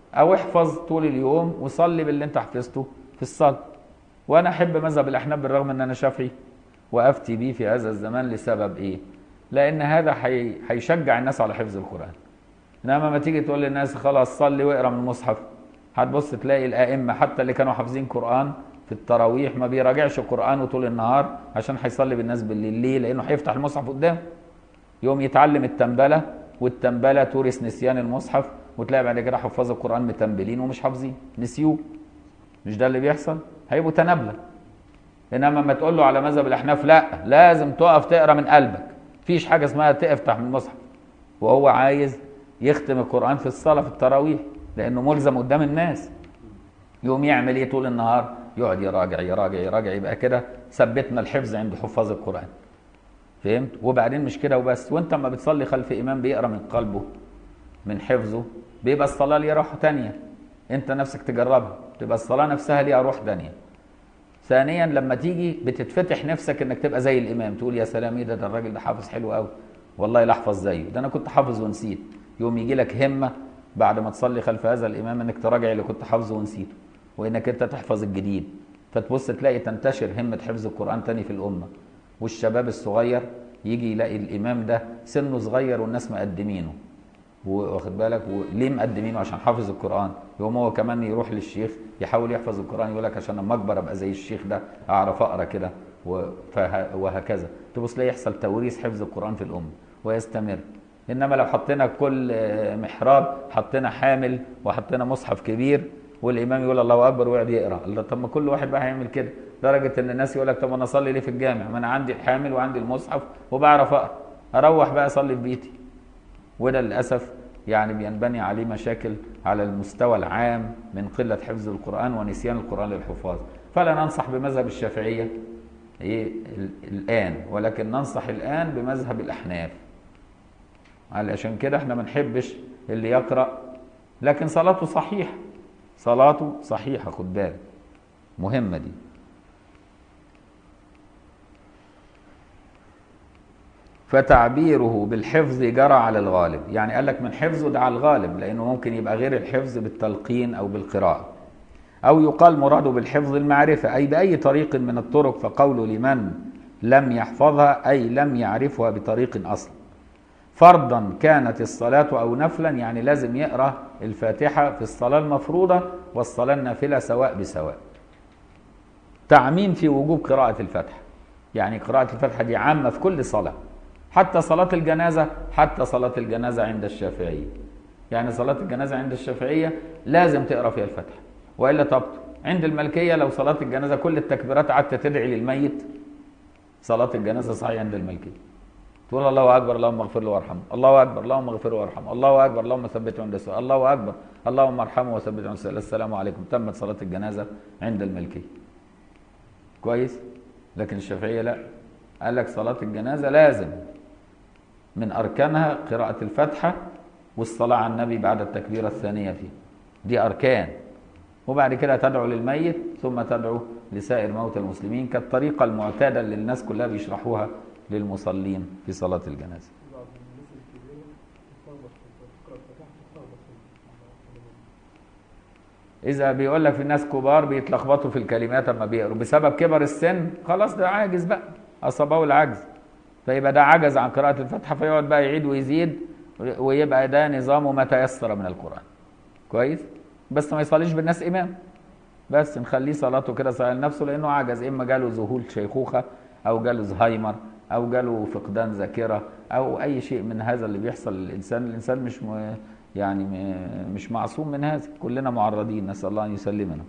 او احفظ طول اليوم وصلي باللي انت حفظته في الصلاه وانا احب مذهب الاحناف بالرغم ان انا شافعي وافتي بيه في هذا الزمان لسبب ايه لان هذا حي... هيشجع الناس على حفظ القران انما ما تيجي تقول للناس خلاص صلي واقرا من المصحف هتبص تلاقي الائمه حتى اللي كانوا حافظين قران في التراويح ما بيراجعش قرانه طول النهار عشان هيصلي بالناس بالليل ليه لانه هيفتح المصحف قدامه يوم يتعلم التنبله والتنبله تورث نسيان المصحف وتلاقي بعد كده حفاظ القران متنبلين ومش حافظين نسيوه مش ده اللي بيحصل هيبقوا تنابله انما ما تقول له على مذهب الاحناف لا لازم تقف تقرا من قلبك مفيش حاجه اسمها تفتح من المصحف وهو عايز يختم القران في الصلاه في التراويح لانه ملزم قدام الناس يقوم يعمل ايه طول النهار يقعد يراجع يراجع يراجع يبقى كده ثبتنا الحفظ عند حفاظ القران فهمت وبعدين مش كده وبس وانت اما بتصلي خلف امام بيقرا من قلبه من حفظه بيبقى الصلاه ليها روح تانية انت نفسك تجربها تبقى الصلاه نفسها ليها روح تانية ثانيا لما تيجي بتتفتح نفسك انك تبقى زي الامام تقول يا سلام ايه ده, ده الراجل ده حافظ حلو قوي والله لا احفظ زيه ده انا كنت حافظ ونسيت يوم يجي لك همه بعد ما تصلي خلف هذا الامام انك تراجع اللي كنت حافظه ونسيته وانك انت تحفظ الجديد فتبص تلاقي تنتشر همه حفظ القران تاني في الامه والشباب الصغير يجي يلاقي الامام ده سنه صغير والناس مقدمينه واخد بالك وليه مقدمينه عشان حافظ القران يقوم هو كمان يروح للشيخ يحاول يحفظ القران يقول لك عشان لما اكبر ابقى زي الشيخ ده اعرف اقرا كده وهكذا تبص تلاقي يحصل توريث حفظ القران في الامه ويستمر انما لو حطينا كل محراب حطينا حامل وحطينا مصحف كبير والامام يقول الله اكبر ويقعد يقرا الله طب ما كل واحد بقى هيعمل كده لدرجه ان الناس يقول لك طب انا اصلي ليه في الجامع ما انا عندي الحامل وعندي المصحف وبعرف اقرا اروح بقى اصلي في بيتي وده للاسف يعني بينبني عليه مشاكل على المستوى العام من قله حفظ القران ونسيان القران للحفاظ فلا ننصح بمذهب الشافعيه ايه الان ولكن ننصح الان بمذهب الاحناف علشان كده احنا ما نحبش اللي يقرا لكن صلاته صحيحه صلاته صحيحه خد بالك مهمه دي فتعبيره بالحفظ جرى على الغالب يعني قال لك من حفظه ده على الغالب لانه ممكن يبقى غير الحفظ بالتلقين او بالقراءه او يقال مراده بالحفظ المعرفه اي باي طريق من الطرق فقول لمن لم يحفظها اي لم يعرفها بطريق اصلا فرضا كانت الصلاه او نفلا يعني لازم يقرا الفاتحه في الصلاه المفروضه والصلاه النافله سواء بسواء تعميم في وجوب قراءه الفاتحه يعني قراءه الفاتحه دي عامه في كل صلاه حتى صلاة الجنازة حتى صلاة الجنازة عند الشافعية يعني صلاة الجنازة عند الشافعية لازم تقرأ فيها الفاتحة وإلا تبطل عند الملكية لو صلاة الجنازة كل التكبيرات قعدت تدعي للميت صلاة الجنازة صحيحة عند الملكية تقول الله أكبر اللهم اغفر له وارحمه الله أكبر اللهم اغفر له وارحمه الله أكبر اللهم ثبته عند السؤال الله أكبر اللهم ارحمه وثبته عند السؤال السلام عليكم تمت صلاة الجنازة عند الملكية كويس لكن الشافعية لا قال لك صلاة الجنازة لازم من أركانها قراءة الفاتحة والصلاة على النبي بعد التكبيرة الثانية فيه دي أركان وبعد كده تدعو للميت ثم تدعو لسائر موتى المسلمين كالطريقة المعتادة اللي الناس كلها بيشرحوها للمصلين في صلاة الجنازة إذا بيقول لك في ناس كبار بيتلخبطوا في الكلمات أما بيقروا بسبب كبر السن خلاص ده عاجز بقى أصابه العجز فيبقى ده عجز عن قراءة الفاتحة فيقعد بقى يعيد ويزيد ويبقى ده نظامه ما تيسر من القرآن كويس بس ما يصليش بالناس إمام بس نخليه صلاته كده صحيح لنفسه لأنه عجز إما جاله ذهول شيخوخة أو جاله زهايمر أو جاله فقدان ذاكرة أو أي شيء من هذا اللي بيحصل للإنسان الإنسان مش م... يعني م... مش معصوم من هذا كلنا معرضين نسأل الله أن يسلمنا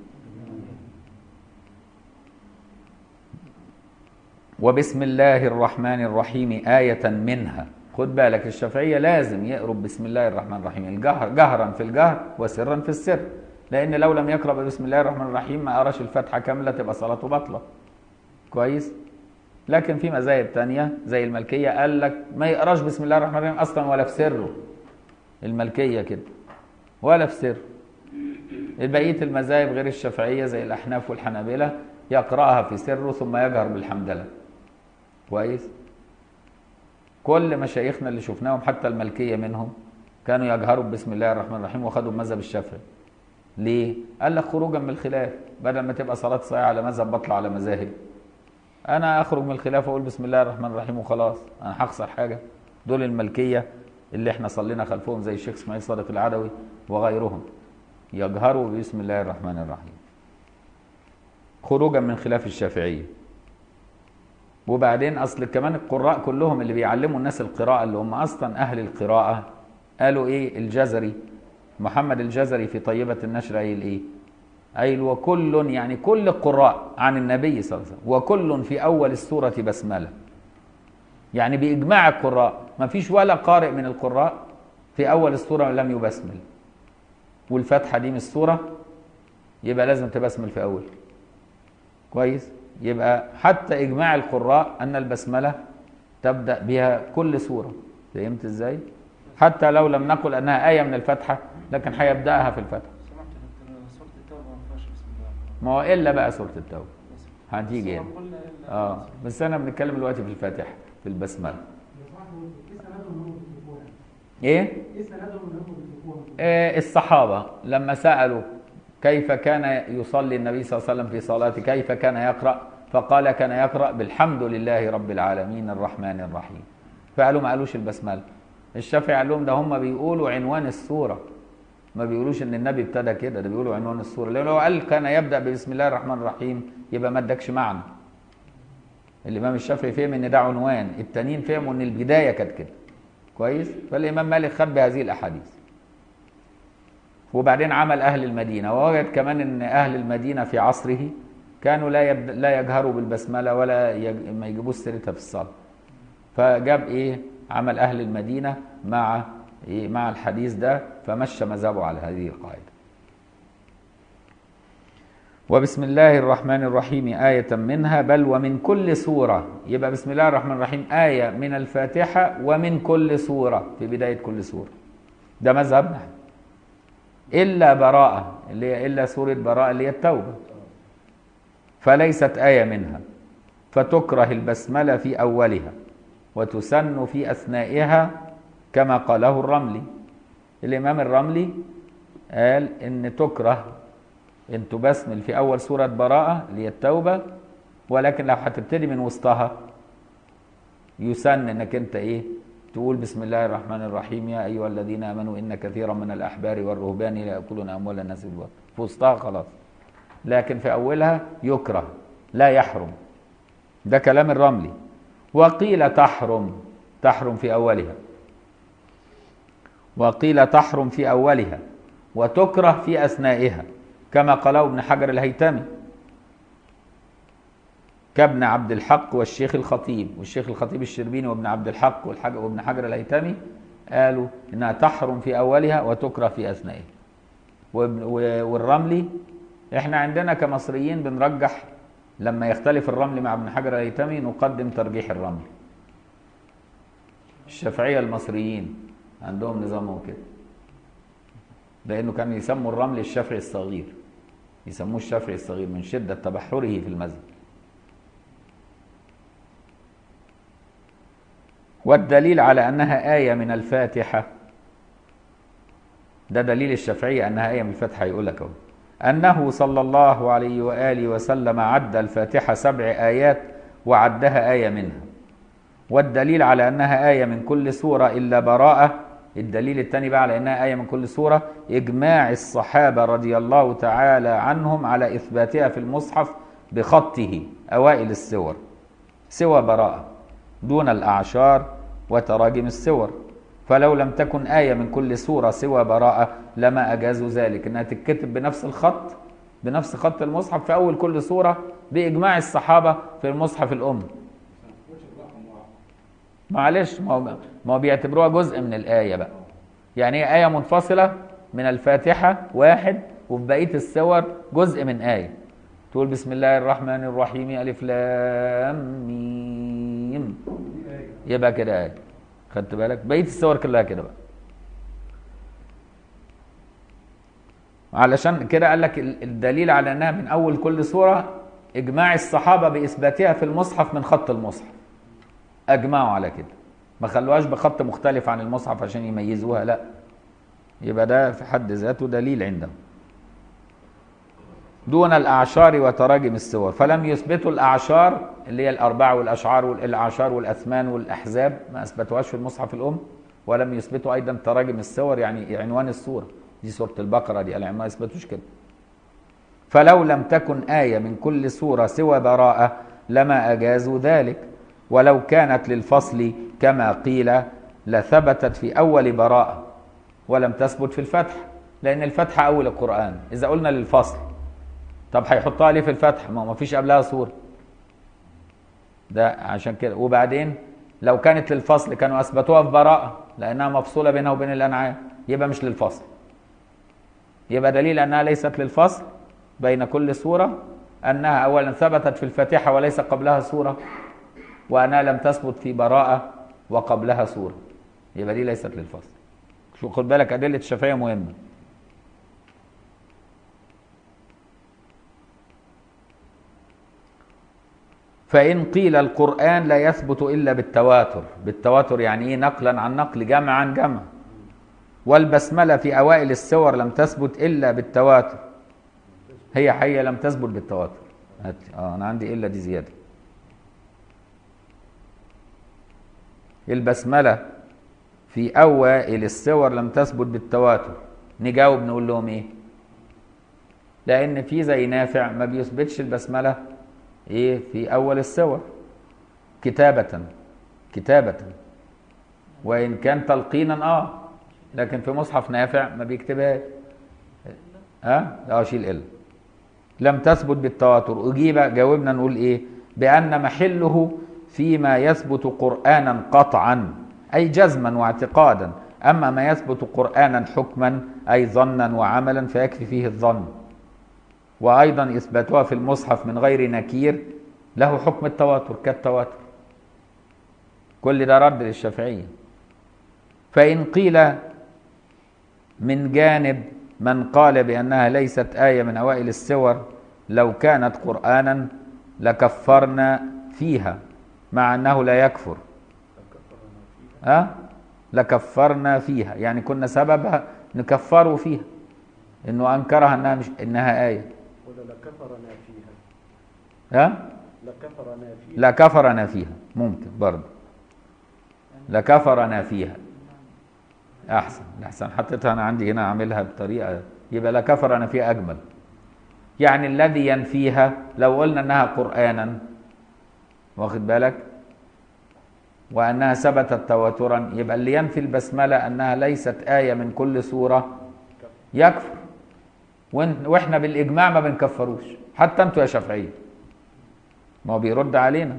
وبسم الله الرحمن الرحيم آية منها خد بالك الشافعية لازم يقرب بسم الله الرحمن الرحيم الجهر جهرا في الجهر وسرا في السر لأن لو لم يقرأ بسم الله الرحمن الرحيم ما قراش الفاتحة كاملة تبقى صلاته باطلة كويس لكن في مذاهب تانية زي الملكية قال لك ما يقراش بسم الله الرحمن الرحيم أصلا ولا في سره الملكية كده ولا في سر بقية المذاهب غير الشافعية زي الأحناف والحنابلة يقرأها في سره ثم يجهر بالحمدلله كويس كل مشايخنا اللي شفناهم حتى الملكيه منهم كانوا يجهروا بسم الله الرحمن الرحيم وخدوا المذهب الشافعي ليه؟ قال لك خروجا من الخلاف بدل ما تبقى صلاة صحيحة على مذهب بطلع على مذاهب أنا أخرج من الخلاف وأقول بسم الله الرحمن الرحيم وخلاص أنا هخسر حاجة دول الملكية اللي احنا صلينا خلفهم زي الشيخ اسماعيل صادق العدوي وغيرهم يجهروا بسم الله الرحمن الرحيم خروجا من خلاف الشافعية وبعدين أصل كمان القراء كلهم اللي بيعلموا الناس القراءة اللي هم أصلا أهل القراءة قالوا إيه الجزري محمد الجزري في طيبة النشر قايل إيه قايل وكل يعني كل القراء عن النبي صلى الله عليه وسلم وكل في أول السورة بسملة يعني بإجماع القراء ما فيش ولا قارئ من القراء في أول السورة لم يبسمل والفتحة دي من السورة يبقى لازم تبسمل في أول كويس يبقى حتى إجماع القراء أن البسملة تبدأ بها كل سورة فهمت إزاي؟ حتى لو لم نقل أنها آية من الفتحة لكن هيبدأها في الفتحة سمعت ان سورة التوبة ما فيهاش بسم الله ما هو إلا بقى سورة التوبة هتيجي بس هو هنا قلنا إلا- اه بس انا بنتكلم دلوقتي في الفاتحه في البسمله ايه آه الصحابه لما سالوا كيف كان يصلي النبي صلى الله عليه وسلم في صلاته كيف كان يقرا فقال كان يقرا بالحمد لله رب العالمين الرحمن الرحيم فقالوا ما قالوش البسمله الشافعي قال لهم ده هم بيقولوا عنوان السوره ما بيقولوش ان النبي ابتدى كده ده بيقولوا عنوان السوره لو لو قال كان يبدا بسم الله الرحمن الرحيم يبقى ما ادكش معنى الامام الشافعي فهم ان ده عنوان التانيين فهموا ان البدايه كانت كده كويس فالامام مالك خد بهذه الاحاديث وبعدين عمل اهل المدينه ووجد كمان ان اهل المدينه في عصره كانوا لا يبد... لا يجهروا بالبسمله ولا يج... ما يجيبوش سيرتها في الصلاه فجاب ايه عمل اهل المدينه مع إيه مع الحديث ده فمشى مذهبه على هذه القاعده وبسم الله الرحمن الرحيم آية منها بل ومن كل سورة يبقى بسم الله الرحمن الرحيم آية من الفاتحة ومن كل سورة في بداية كل سورة ده مذهبنا إلا براءة اللي هي إلا سورة براءة اللي هي التوبة فليست آية منها فتكره البسملة في أولها وتسن في أثنائها كما قاله الرملي الإمام الرملي قال إن تكره ان تبسمل في اول سوره براءه اللي هي التوبه ولكن لو هتبتدي من وسطها يسن انك انت ايه تقول بسم الله الرحمن الرحيم يا ايها الذين امنوا ان كثيرا من الاحبار والرهبان لا ياكلون اموال الناس بالباطل في وسطها خلاص لكن في اولها يكره لا يحرم ده كلام الرملي وقيل تحرم تحرم في اولها وقيل تحرم في اولها وتكره في اثنائها كما قاله ابن حجر الهيتمي كابن عبد الحق والشيخ الخطيب والشيخ الخطيب الشربيني وابن عبد الحق والحج وابن حجر الهيتمي قالوا انها تحرم في اولها وتكره في اثنائها وابن- و- والرملي احنا عندنا كمصريين بنرجح لما يختلف الرملي مع ابن حجر الهيتمي نقدم ترجيح الرملي الشافعيه المصريين عندهم نظامهم كده لانه كانوا يسموا الرمل الشافعي الصغير يسموه الشافعي الصغير من شده تبحره في المذهب والدليل على انها ايه من الفاتحه ده دليل الشافعيه انها ايه من الفاتحه يقول لك اهو انه صلى الله عليه واله وسلم عد الفاتحه سبع ايات وعدها ايه منها والدليل على انها ايه من كل سوره الا براءه الدليل الثاني بقى على انها ايه من كل سوره اجماع الصحابه رضي الله تعالى عنهم على اثباتها في المصحف بخطه اوائل السور سوى براءه دون الاعشار وتراجم السور فلو لم تكن ايه من كل سوره سوى براءه لما اجازوا ذلك انها تتكتب بنفس الخط بنفس خط المصحف في اول كل سوره باجماع الصحابه في المصحف الام معلش ما هو ما هو بيعتبروها جزء من الآية بقى يعني هي آية منفصلة من الفاتحة واحد وفي بقية السور جزء من آية تقول بسم الله الرحمن الرحيم ألف لام ميم يبقى كده آية خدت بالك بقية السور كلها كده بقى علشان كده قال لك ال- الدليل على انها من اول كل سوره اجماع الصحابه باثباتها في المصحف من خط المصحف اجمعوا على كده ما خلوهاش بخط مختلف عن المصحف عشان يميزوها لا يبقى ده في حد ذاته دليل عندهم دون الأعشار وتراجم السور فلم يثبتوا الأعشار اللي هي الأربعة والأشعار والأعشار والأثمان والأحزاب ما أثبتوهاش في المصحف الأم ولم يثبتوا أيضا تراجم السور يعني عنوان السورة دي سورة البقرة دي العمران ما يثبتوش كده فلو لم تكن آية من كل سورة سوى براءة لما أجازوا ذلك ولو كانت للفصل كما قيل لثبتت في أول براءة ولم تثبت في الفتح لأن الفتح أول القرآن إذا قلنا للفصل طب هيحطها ليه في الفتح ما ما فيش قبلها سورة ده عشان كده وبعدين لو كانت للفصل كانوا أثبتوها في براءة لأنها مفصولة بينها وبين الأنعام يبقى مش للفصل يبقى دليل أنها ليست للفصل بين كل سورة أنها أولا ثبتت في الفاتحة وليس قبلها سورة وأنها لم تثبت في براءة وقبلها سورة يبقى دي ليست للفصل شو خد بالك أدلة الشافعية مهمة فإن قيل القرآن لا يثبت إلا بالتواتر بالتواتر يعني إيه نقلا عن نقل جمع عن جمع والبسملة في أوائل السور لم تثبت إلا بالتواتر هي حية لم تثبت بالتواتر هات اه أنا عندي إلا دي زيادة البسملة في أوائل السور لم تثبت بالتواتر نجاوب نقول لهم إيه لأن في زي نافع ما بيثبتش البسملة إيه في أول السور كتابة كتابة وإن كان تلقينا آه لكن في مصحف نافع ما بيكتبهاش ها اه شيل ال لم تثبت بالتواتر اجيب جاوبنا نقول ايه بان محله فيما يثبت قرانا قطعا اي جزما واعتقادا اما ما يثبت قرانا حكما اي ظنا وعملا فيكفي فيه الظن وايضا اثباتها في المصحف من غير نكير له حكم التواتر كالتواتر كل ده رد للشافعيه فان قيل من جانب من قال بأنها ليست آية من أوائل السور لو كانت قرآنا لكفرنا فيها مع أنه لا يكفر أه؟ لكفرنا فيها يعني كنا سببها نكفره فيها إنه أنكرها أنها مش إنها آية ولا لكفرنا فيها ها؟ لكفرنا فيها لكفرنا فيها ممكن برضه لكفرنا فيها احسن احسن حطيتها انا عندي هنا اعملها بطريقه يبقى لا كفر انا فيها اجمل يعني الذي ينفيها لو قلنا انها قرانا واخد بالك وانها ثبتت تواترا يبقى اللي ينفي البسمله انها ليست ايه من كل سوره يكفر وإن- واحنا بالاجماع ما بنكفروش حتى انتوا يا شافعيه ما هو بيرد علينا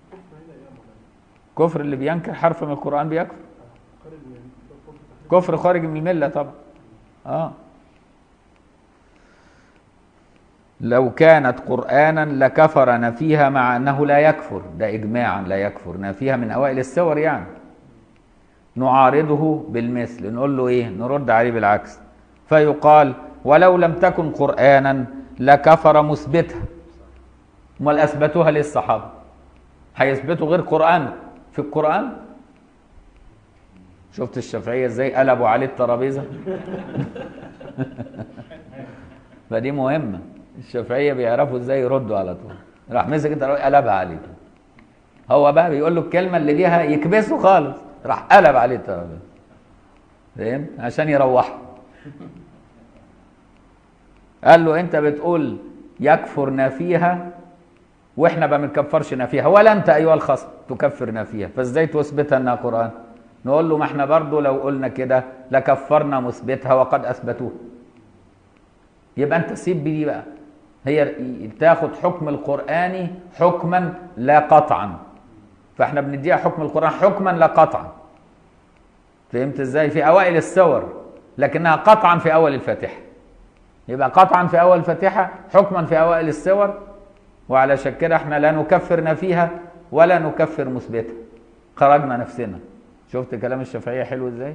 كفر اللي بينكر حرف من القران بيكفر كفر خارج من الملة طبعا اه لو كانت قرآنا لكفر نفيها مع أنه لا يكفر ده إجماعا لا يكفر نفيها من أوائل السور يعني نعارضه بالمثل نقول له إيه نرد عليه بالعكس فيقال ولو لم تكن قرآنا لكفر مثبتها امال أثبتوها للصحابة هيثبتوا غير قرآن في القرآن شفت الشافعية ازاي قلبوا عليه الترابيزة فدي مهمة الشافعية بيعرفوا ازاي يردوا على طول راح مسك الترابيزة قلبها عليه هو بقى بيقول له الكلمة اللي بيها يكبسه خالص راح قلب عليه الترابيزة فهمت عشان يروحه قال له انت بتقول يكفر نافيها واحنا ما بنكفرش نافيها ولا انت ايها الخصم تكفر نافيها فازاي تثبتها انها قران نقول له ما احنا برضو لو قلنا كده لكفرنا مثبتها وقد اثبتوها يبقى انت سيب دي بقى هي تاخد حكم القراني حكما لا قطعا فاحنا بنديها حكم القران حكما لا قطعا فهمت ازاي في اوائل السور لكنها قطعا في اول الفاتحه يبقى قطعا في اول الفاتحه حكما في اوائل السور وعلشان كده احنا لا نكفر فيها ولا نكفر مثبتها خرجنا نفسنا شفت كلام الشافعيه حلو ازاي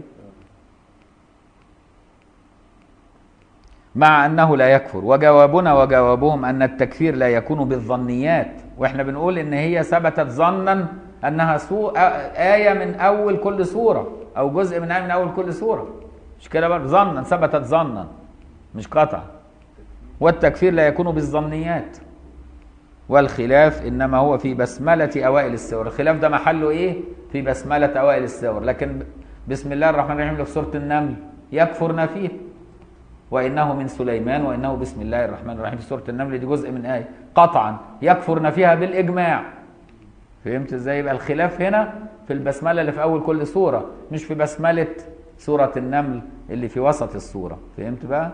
مع انه لا يكفر وجوابنا وجوابهم ان التكفير لا يكون بالظنيات واحنا بنقول ان هي ثبتت ظنا انها سو... ايه من اول كل سوره او جزء من ايه من اول كل سوره مش كده بقى ظنا ثبتت ظنا مش قطع والتكفير لا يكون بالظنيات والخلاف انما هو في بسمله اوائل السور الخلاف ده محله ايه في بسمله اوائل السور لكن بسم الله الرحمن الرحيم اللي في سوره النمل يكفرنا فيه وانه من سليمان وانه بسم الله الرحمن الرحيم في سوره النمل دي جزء من ايه قطعا يكفرنا فيها بالاجماع فهمت ازاي يبقى الخلاف هنا في البسمله اللي في اول كل سوره مش في بسمله سوره النمل اللي في وسط السوره فهمت بقى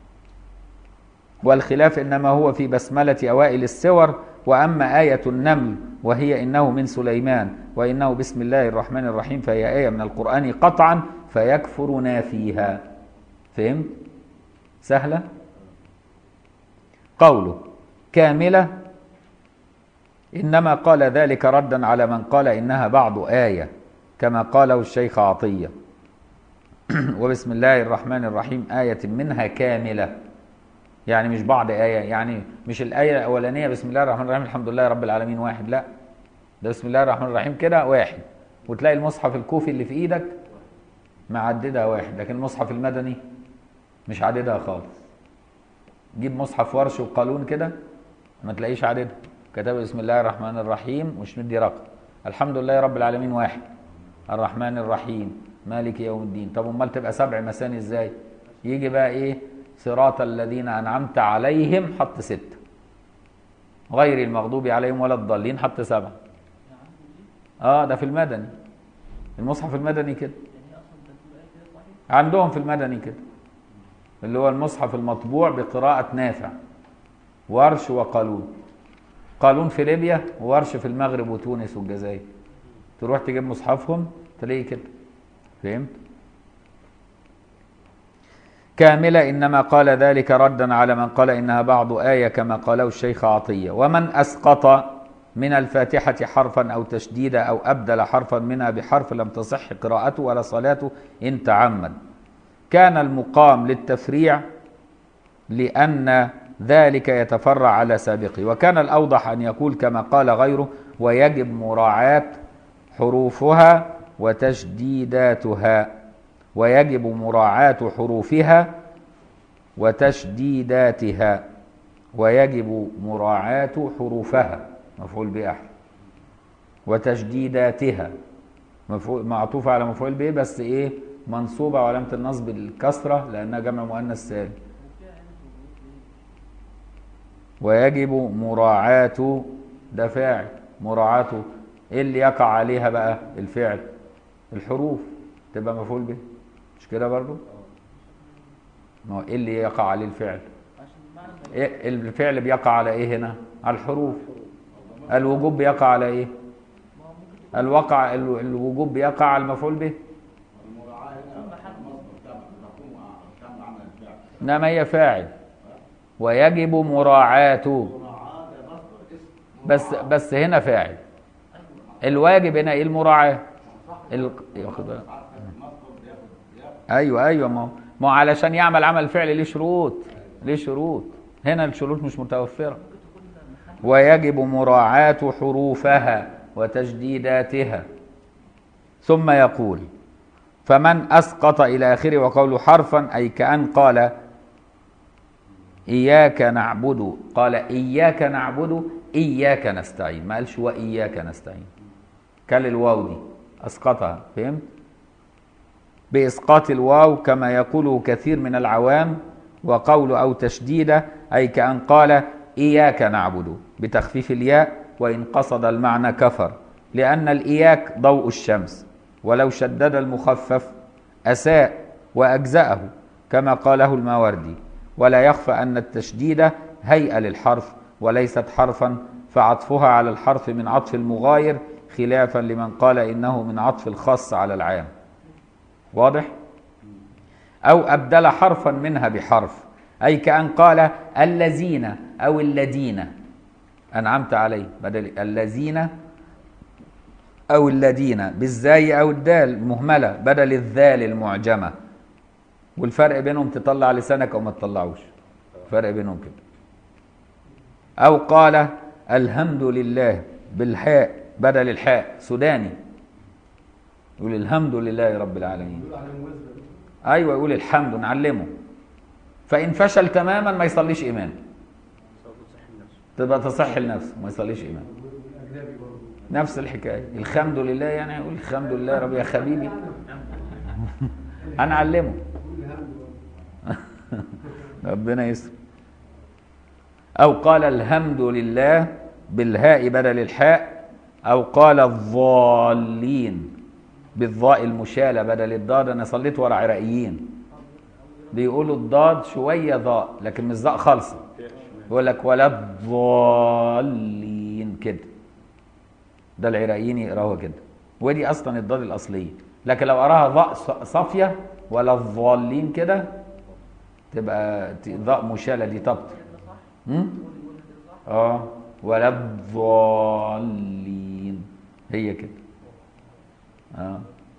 والخلاف انما هو في بسمله اوائل السور واما ايه النمل وهي انه من سليمان وانه بسم الله الرحمن الرحيم فهي ايه من القران قطعا فيكفرنا فيها فهمت سهله قوله كامله انما قال ذلك ردا على من قال انها بعض ايه كما قاله الشيخ عطيه وبسم الله الرحمن الرحيم ايه منها كامله يعني مش بعض آية يعني مش الآية الأولانية بسم الله الرحمن الرحيم الحمد لله رب العالمين واحد لا ده بسم الله الرحمن الرحيم كده واحد وتلاقي المصحف الكوفي اللي في إيدك معددها واحد لكن المصحف المدني مش عددها خالص جيب مصحف ورش وقانون كده ما تلاقيش عددها كتب بسم الله الرحمن الرحيم مش مدي رقم الحمد لله رب العالمين واحد الرحمن الرحيم مالك يوم الدين طب امال تبقى سبع مثاني ازاي يجي بقى ايه صراط الذين أنعمت عليهم حط ستة غير المغضوب عليهم ولا الضالين حط سبعة اه ده في المدني المصحف المدني كده عندهم في المدني كده اللي هو المصحف المطبوع بقراءة نافع ورش وقالون قالون في ليبيا وورش في المغرب وتونس والجزائر تروح تجيب مصحفهم تلاقيه كده فهمت؟ كاملة إنما قال ذلك ردا على من قال إنها بعض آية كما قاله الشيخ عطية ومن أسقط من الفاتحة حرفا أو تشديدا أو أبدل حرفا منها بحرف لم تصح قراءته ولا صلاته إن تعمد كان المقام للتفريع لأن ذلك يتفرع على سابقه وكان الأوضح أن يقول كما قال غيره ويجب مراعاة حروفها وتشديداتها ويجب مراعاة حروفها وتشديداتها ويجب مراعاة حروفها مفعول به أحد وتشديداتها مفعول معطوفة على مفعول به بس إيه منصوبة وعلامة النصب الكسرة لأنها جمع مؤنث سالم ويجب مراعاة ده فاعل مراعاته ايه اللي يقع عليها بقى الفعل الحروف تبقى مفعول به مش كده برضو ما هو ايه اللي يقع عليه الفعل إيه الفعل بيقع على ايه هنا على الحروف الوجوب بيقع على ايه الوقع ال- الوجوب بيقع على المفعول به المراعاة هنا مصدر تم تقوم تم عمل الفعل انما هي فاعل ويجب مراعاته مراعاة ده مصدر اسم بس بس هنا فاعل الواجب هنا ايه المراعاه ال... ياخد بالك. مصدر بياخد بياخد ايوه ايوه ما هو- ما هو علشان يعمل عمل فعل ليه شروط ليه شروط هنا الشروط مش متوفره ويجب مراعاة حروفها وتجديداتها ثم يقول فمن أسقط إلى آخره وقوله حرفا أي كأن قال إياك نعبد قال إياك نعبد إياك نستعين ما قالش وإياك نستعين كل الواو دي أسقطها فهمت بإسقاط الواو كما يقوله كثير من العوام وقول أو تشديده أي كأن قال إياك نعبد بتخفيف الياء وإن قصد المعنى كفر لأن الإياك ضوء الشمس ولو شدد المخفف أساء وأجزأه كما قاله الماوردي ولا يخفى أن التشديد هيئة للحرف وليست حرفا فعطفها على الحرف من عطف المغاير خلافا لمن قال إنه من عطف الخاص على العام واضح أو أبدل حرفا منها بحرف أي كأن قال الذين أو الذين أنعمت عليه بدل الذين أو الذين بالزاي أو الدال المهملة بدل الذال المعجمة والفرق بينهم تطلع لسانك أو ما تطلعوش فرق بينهم كده أو قال الحمد لله بالحاء بدل الحاء سوداني يقول الحمد لله رب العالمين ايوه يقول الحمد نعلمه فان فشل تماما ما يصليش امام صلاته تصح لنفسه تبقى تصح لنفسه ما يصليش امام الاجنبي برضه نفس الحكايه الحمد لله يعني يقول الحمد لله رب يا حبيبي هنعلمه ربنا يستر او قال الحمد لله بالهاء بدل الحاء او قال الضالين بالضاء المشالة بدل الضاد انا صليت ورا عراقيين بيقولوا الضاد شويه ضاء لكن مش ضاء خالصه يقول لك ولا الضالين كده ده العراقيين يقراوها كده ودي اصلا الضاد الاصليه لكن لو قراها ضاء ص- صافيه ولا الضالين كده تبقى ت- ضاء مشالة دي تبطل هم؟ اه ولا الضالين هي كده اه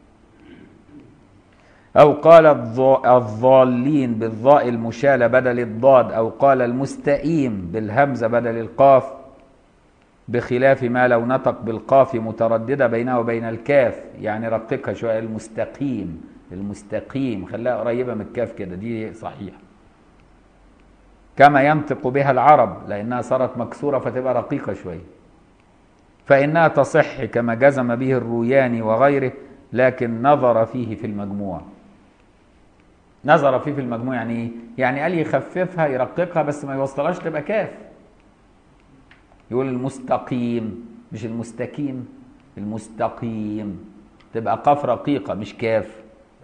أو قال الض- الضالين بالضاء المشالة بدل الضاد أو قال المستقيم بالهمزة بدل القاف بخلاف ما لو نطق بالقاف مترددة بينه وبين الكاف يعني رققها شوية المستقيم المستقيم خلاها قريبة من الكاف كده دي صحيحة كما ينطق بها العرب لأنها صارت مكسورة فتبقى رقيقة شوية فإنها تصح كما جزم به الروياني وغيره لكن نظر فيه في المجموع نظر فيه في المجموع يعني ايه؟ يعني قال يخففها يرققها بس ما يوصلهاش تبقى كاف يقول المستقيم مش المستقيم المستقيم تبقى قاف رقيقة مش كاف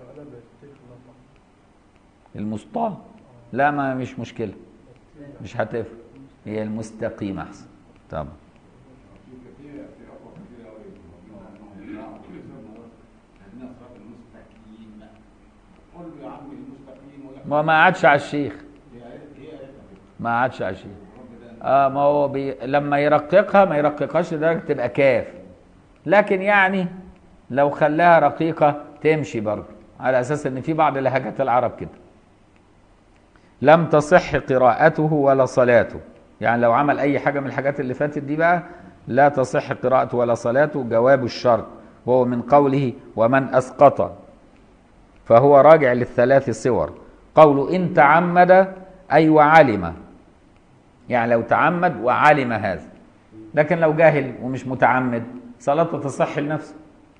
المسطى لا ما مش مشكلة مش هتفرق هي المستقيم أحسن طبعا في كتير في اقوى كتير قوي انهم يلعبوا كل سنه عندنا صلاه المستقيم قول له يا عمي المستقيم ولا ما ما قعدش على الشيخ هي قالت هي قالتها كده ما قعدش على الشيخ الرب ده اه ما هو بي... لما يرققها ما يرققهاش لدرجه تبقى كاف لكن يعني لو خلاها رقيقه تمشي برضه على اساس ان في بعض لهجات العرب كده لم تصح قراءته ولا صلاته يعني لو عمل اي حاجه من الحاجات اللي فاتت دي بقى لا تصح قراءته ولا صلاته جواب الشرط وهو من قوله ومن اسقط فهو راجع للثلاث صور قول ان تعمد اي وعلم يعني لو تعمد وعلم هذا لكن لو جاهل ومش متعمد صلاته تصح لنفسه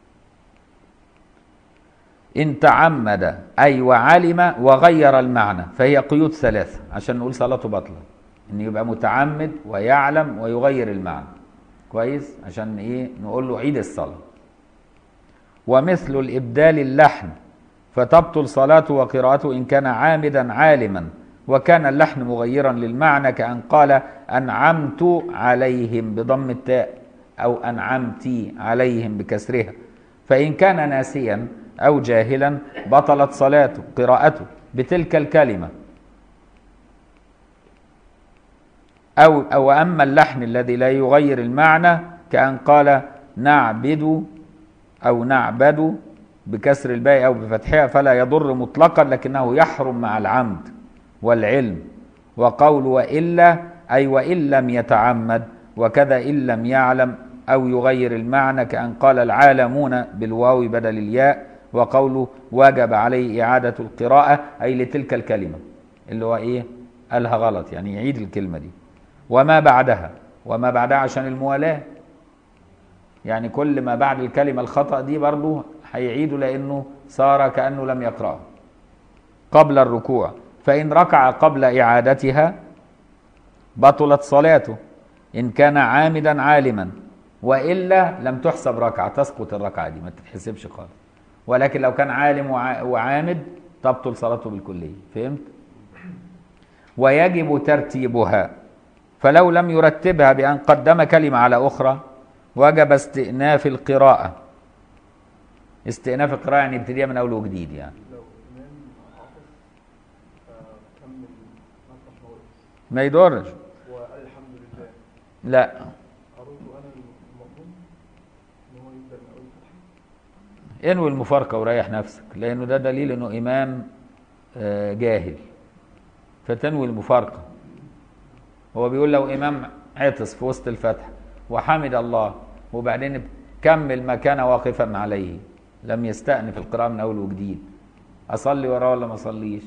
إن تعمد أي وعلم وغير المعنى فهي قيود ثلاثة عشان نقول صلاته باطلة إن يبقى متعمد ويعلم ويغير المعنى كويس عشان إيه نقول له عيد الصلاة ومثل الإبدال اللحن فتبطل صلاته وقراءته إن كان عامدا عالما وكان اللحن مغيرا للمعنى كأن قال أنعمت عليهم بضم التاء أو أنعمتي عليهم بكسرها فإن كان ناسيا أو جاهلا بطلت صلاته قراءته بتلك الكلمة أو أو أما اللحن الذي لا يغير المعنى كأن قال نعبد أو نعبد بكسر الباء أو بفتحها فلا يضر مطلقا لكنه يحرم مع العمد والعلم وقول وإلا أي وإن لم يتعمد وكذا إن لم يعلم أو يغير المعنى كأن قال العالمون بالواو بدل الياء وقوله وجب عليه إعادة القراءة أي لتلك الكلمة اللي هو إيه قالها غلط يعني يعيد الكلمة دي وما بعدها وما بعدها عشان الموالاة يعني كل ما بعد الكلمة الخطأ دي برضو هيعيده لأنه صار كأنه لم يقرأه قبل الركوع فإن ركع قبل إعادتها بطلت صلاته إن كان عامدا عالما وإلا لم تحسب ركعة تسقط الركعة دي ما تتحسبش خالص ولكن لو كان عالم وع- وعامد تبطل صلاته بالكلية فهمت؟ ويجب ترتيبها فلو لم يرتبها بأن قدم كلمة على أخرى وجب استئناف القراءة استئناف القراءة يعني ابتديها من أول وجديد يعني لو إمام حافظ فكمل مسرح موقف ما يضرش وقال الحمد لله لا أرد أنا المأموم إن هو يبدأ من أول فتحة انوي المفارقة وريح نفسك لأنه ده دليل أنه إمام آه، جاهل فتنوي المفارقة هو بيقول لو إمام عطس في وسط الفتح وحمد الله وبعدين كمل ما كان واقفا عليه لم يستأنف القراءة من أول وجديد أصلي وراه ولا ما أصليش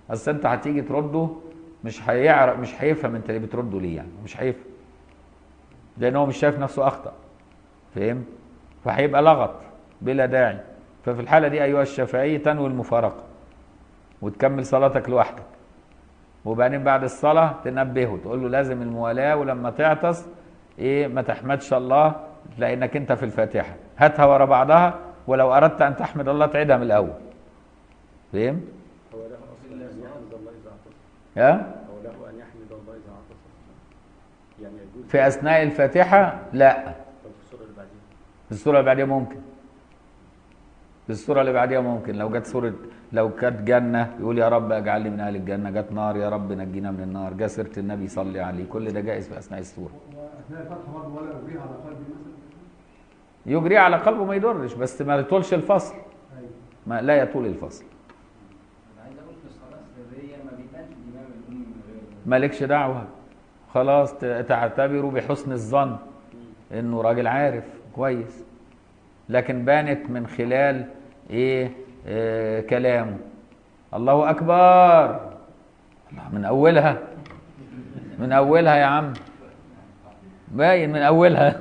اصل انت هتيجي ترده مش هيعرف مش هيفهم انت اللي بترده ليه يعني مش هيفهم لان هو مش شايف نفسه اخطا فهمت فهيبقى لغط بلا داعي ففي الحاله دي ايها الشافعي تنوي المفارقه وتكمل صلاتك لوحدك وبعدين بعد الصلاه تنبهه تقول له لازم الموالاه ولما تعطس ايه ما تحمدش الله لانك انت في الفاتحه هاتها ورا بعضها ولو اردت ان تحمد الله تعيدها من الاول فهمت هو له اصلا ان يحمد الله اذا اعتصم ها هو له ان يحمد الله اذا اعتصم يعني يجوز في اثناء الفاتحه لا طب في السوره اللي بعديها في السوره اللي بعديها ممكن في السوره اللي بعديها ممكن لو جت سوره لو كانت جنه يقول يا رب اجعلني من اهل الجنه جت نار يا رب نجينا من النار جاء سيره النبي صلي عليه كل ده جائز في اثناء السوره واثناء الفتح برضه ولا اجريها على قلبي مثلا يجري على قلبه ما يضرش بس ما يطولش الفصل ايوه ما لا يطول الفصل انا عايز اقول في الصلاه السريه ما بيبانش الامام الام من غير مالكش دعوه خلاص ت- تعتبره بحسن الظن انه راجل عارف كويس لكن بانت من خلال ايه آه كلامه الله اكبر الله من اولها من اولها يا عم باين من اولها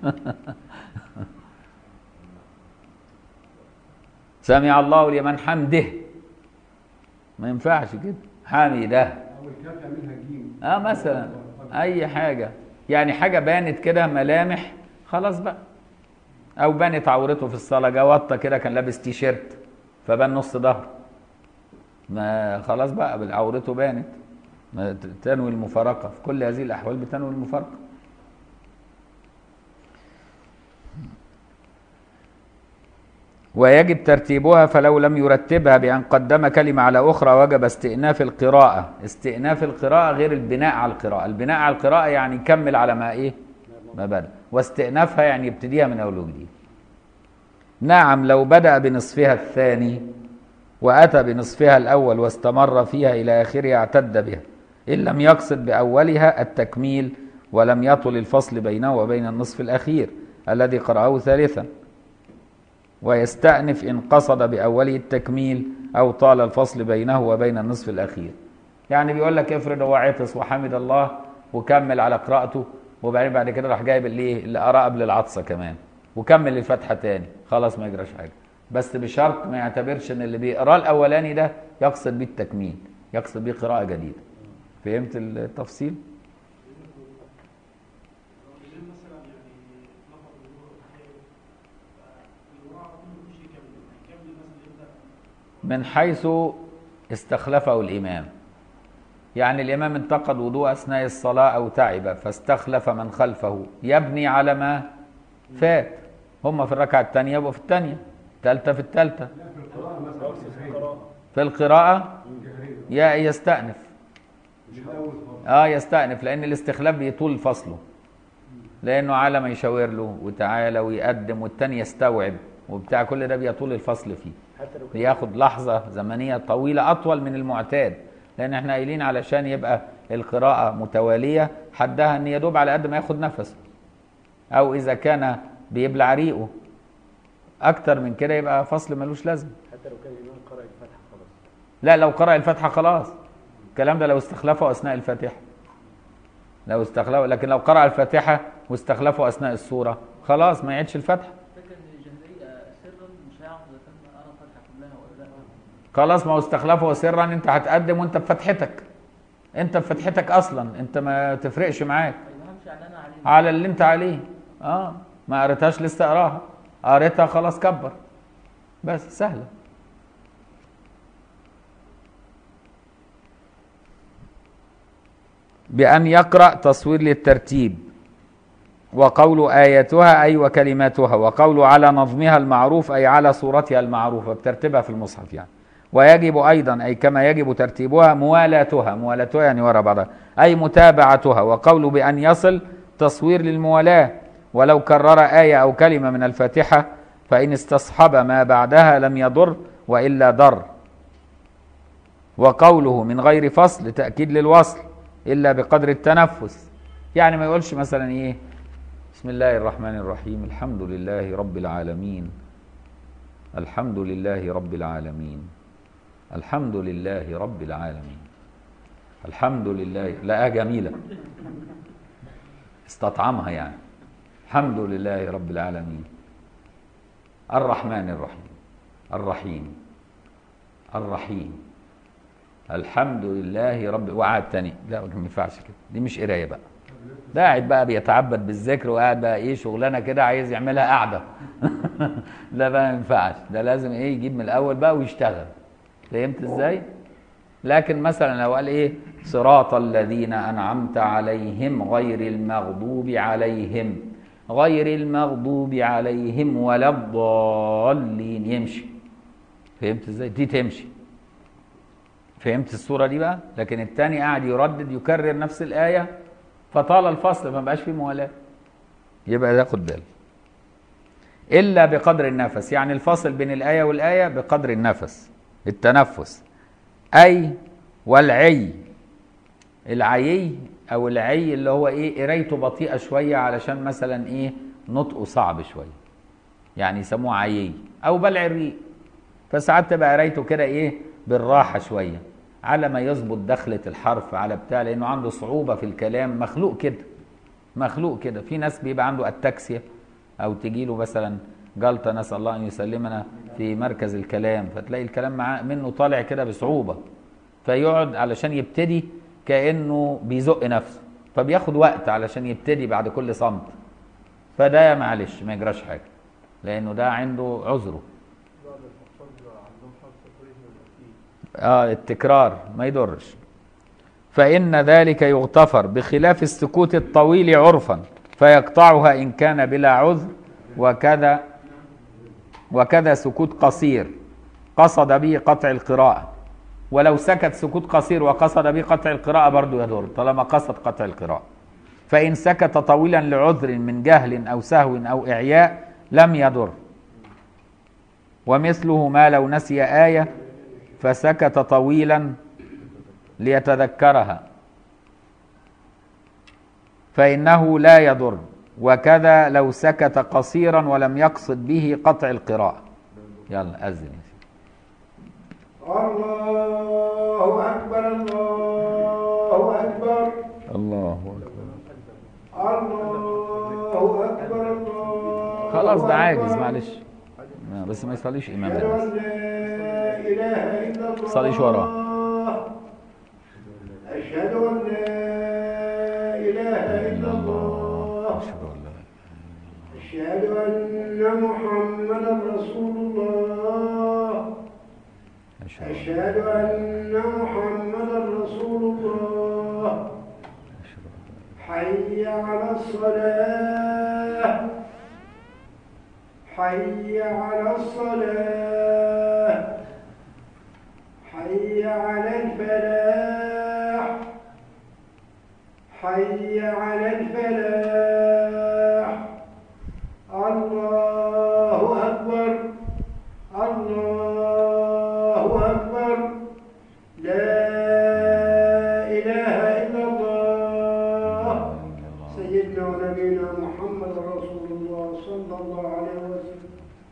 سمع الله لمن حمده ما ينفعش كده حمده او الكاف يعملها جيم اه مثلا اي حاجه يعني حاجه بانت كده ملامح خلاص بقى او بانت عورته في الصلاه جه وطه كده كان لابس تي شيرت فبان نص ظهره ما خلاص بقى عورته بانت ما ت- تنوي المفارقه في كل هذه الاحوال بتنوي المفارقه ويجب ترتيبها فلو لم يرتبها بأن قدم كلمة على أخرى وجب استئناف القراءة استئناف القراءة غير البناء على القراءة البناء على القراءة يعني يكمل على ما إيه ما بدأ واستئنافها يعني يبتديها من أول وجديد نعم لو بدأ بنصفها الثاني وأتى بنصفها الأول واستمر فيها إلى آخرها اعتد بها إن لم يقصد بأولها التكميل ولم يطل الفصل بينه وبين النصف الأخير الذي قرأه ثالثا ويستأنف إن قصد بأوله التكميل أو طال الفصل بينه وبين النصف الأخير يعني بيقول لك افرض هو عطس وحمد الله وكمل على قراءته وبعدين بعد كده راح جايب الايه اللي قرأ قبل العطسة كمان وكمل الفتحة تاني خلاص ما يجراش حاجة بس بشرط ما يعتبرش ان اللي بيقراه الاولاني ده يقصد بيه التكميل يقصد بيه قراءة جديدة فهمت التفصيل؟ مثلا يعني نفر الوضوء تحية الوضوء على طول مش يكمل هيكمل مثلا يبدا من حيث استخلفه الإمام يعني الإمام انتقد وضوء أثناء الصلاة أو تعب فاستخلف من خلفه يبني على ما فات هم في الركعة الثانية يبقوا في الثانية الثالثة في الثالثة لا في القراءه مثلا رقص في القراءة في القراءة الجهريه يا يستأنف مش الاول خالص اه يستأنف لأن الاستخلاف بيطول فصله لأنه على ما يشاور له وتعالى ويقدم والتاني يستوعب وبتاع كل ده بيطول الفصل فيه حتى لو كان بياخد لحظة زمنية طويلة أطول من المعتاد لأن احنا قايلين علشان يبقى القراءة متوالية حدها إن يدوب على قد ما ياخد نفسه أو إذا كان بيبلع ريقه أكتر من كده يبقى فصل ملوش لازمة حتى لو كان الإمام قرأ الفاتحة خلاص لا لو قرأ الفاتحة خلاص الكلام ده لو استخلفه أثناء الفاتحة لو استخلفه لكن لو قرأ الفاتحة واستخلفه أثناء السورة خلاص ما يعيدش الفاتحة فكرة ان الجهرية سرا مش هيعرف اذا كان قرا الفاتحة كلها ولا لا خلاص ما هو استخلافه سرا انت هتقدم وانت بفتحتك انت بفتحتك اصلا انت ما تفرقش معاك ما همشي على انا عليه على اللي انت عليه اه ما قريتهاش لسه اقراها قريتها خلاص كبر بس سهله بأن يقرأ تصوير للترتيب وقول آياتها أي وكلماتها وقول على نظمها المعروف أي على صورتها المعروفة بترتيبها في المصحف يعني ويجب أيضا أي كما يجب ترتيبها موالاتها موالاتها يعني وراء بعضها أي متابعتها وقول بأن يصل تصوير للموالاة ولو كرر آية أو كلمة من الفاتحة فإن استصحب ما بعدها لم يضر وإلا ضر وقوله من غير فصل تأكيد للوصل إلا بقدر التنفس يعني ما يقولش مثلا إيه بسم الله الرحمن الرحيم الحمد لله رب العالمين الحمد لله رب العالمين الحمد لله رب العالمين الحمد لله لقاها جميلة استطعمها يعني الحمد لله رب العالمين الرحمن الرحيم الرحيم الرحيم الحمد لله رب وقعد تاني لا ما ينفعش كده دي مش قرايه بقى ده قاعد بقى بيتعبد بالذكر وقاعد بقى ايه شغلانه كده عايز يعملها قاعده لا بقى ما ينفعش ده لازم ايه يجيب من الاول بقى ويشتغل فهمت ازاي لكن مثلا لو قال ايه صراط الذين انعمت عليهم غير المغضوب عليهم غير المغضوب عليهم ولا الضالين يمشي فهمت ازاي دي تمشي فهمت الصورة دي بقى لكن التاني قاعد يردد يكرر نفس الآية فطال الفصل فما بقاش فيه موالاة يبقى ده خد بالك إلا بقدر النفس يعني الفاصل بين الآية والآية بقدر النفس التنفس أي والعي العيي أو العي اللي هو إيه قرايته بطيئة شوية علشان مثلا إيه نطقه صعب شوية يعني يسموه عيي أو بلع الريق فساعات تبقى قرايته كده إيه بالراحة شوية على ما يظبط دخلة الحرف على بتاع لأنه عنده صعوبة في الكلام مخلوق كده مخلوق كده في ناس بيبقى عنده التاكسيا أو تجيله مثلا جلطة نسأل الله أن يسلمنا في مركز الكلام فتلاقي الكلام معاه منه طالع كده بصعوبة فيقعد علشان يبتدي كأنه بيزق نفسه فبياخد وقت علشان يبتدي بعد كل صمت فده معلش ما يجراش حاجة لأنه ده عنده عذره بعض الحفاظ عندهم حفظ كويس من الأكيد اه التكرار ما يضرش فإن ذلك يغتفر بخلاف السكوت الطويل عرفا فيقطعها إن كان بلا عذر وكذا وكذا سكوت قصير قصد به قطع القراءة ولو سكت سكوت قصير وقصد به قطع القراءة برضو يضر طالما قصد قطع القراءة فإن سكت طويلا لعذر من جهل أو سهو أو إعياء لم يضر ومثله ما لو نسي آية فسكت طويلا ليتذكرها فإنه لا يضر وكذا لو سكت قصيرا ولم يقصد به قطع القراءة يلا أذن يا سيدي. الله أكبر الله أكبر الله أكبر الله أكبر الله خلاص ده عاجز أكبر. معلش ما- بس ما يصليش إمام أشهد ده أن بس. لا إله إلا الله صليش وراه. أشهد أن لا إله إلا الله أشهد أن لا أشهد أن محمدا رسول الله أشهد أشهد أن محمدا رسول الله أشهد أن حي على الصلاة حي على الصلاة حي على الفلاح حي على الفلاح الله أكبر الله أكبر لا إله إلا الله سيدنا ونبينا محمد رسول الله صلى الله عليه وسلم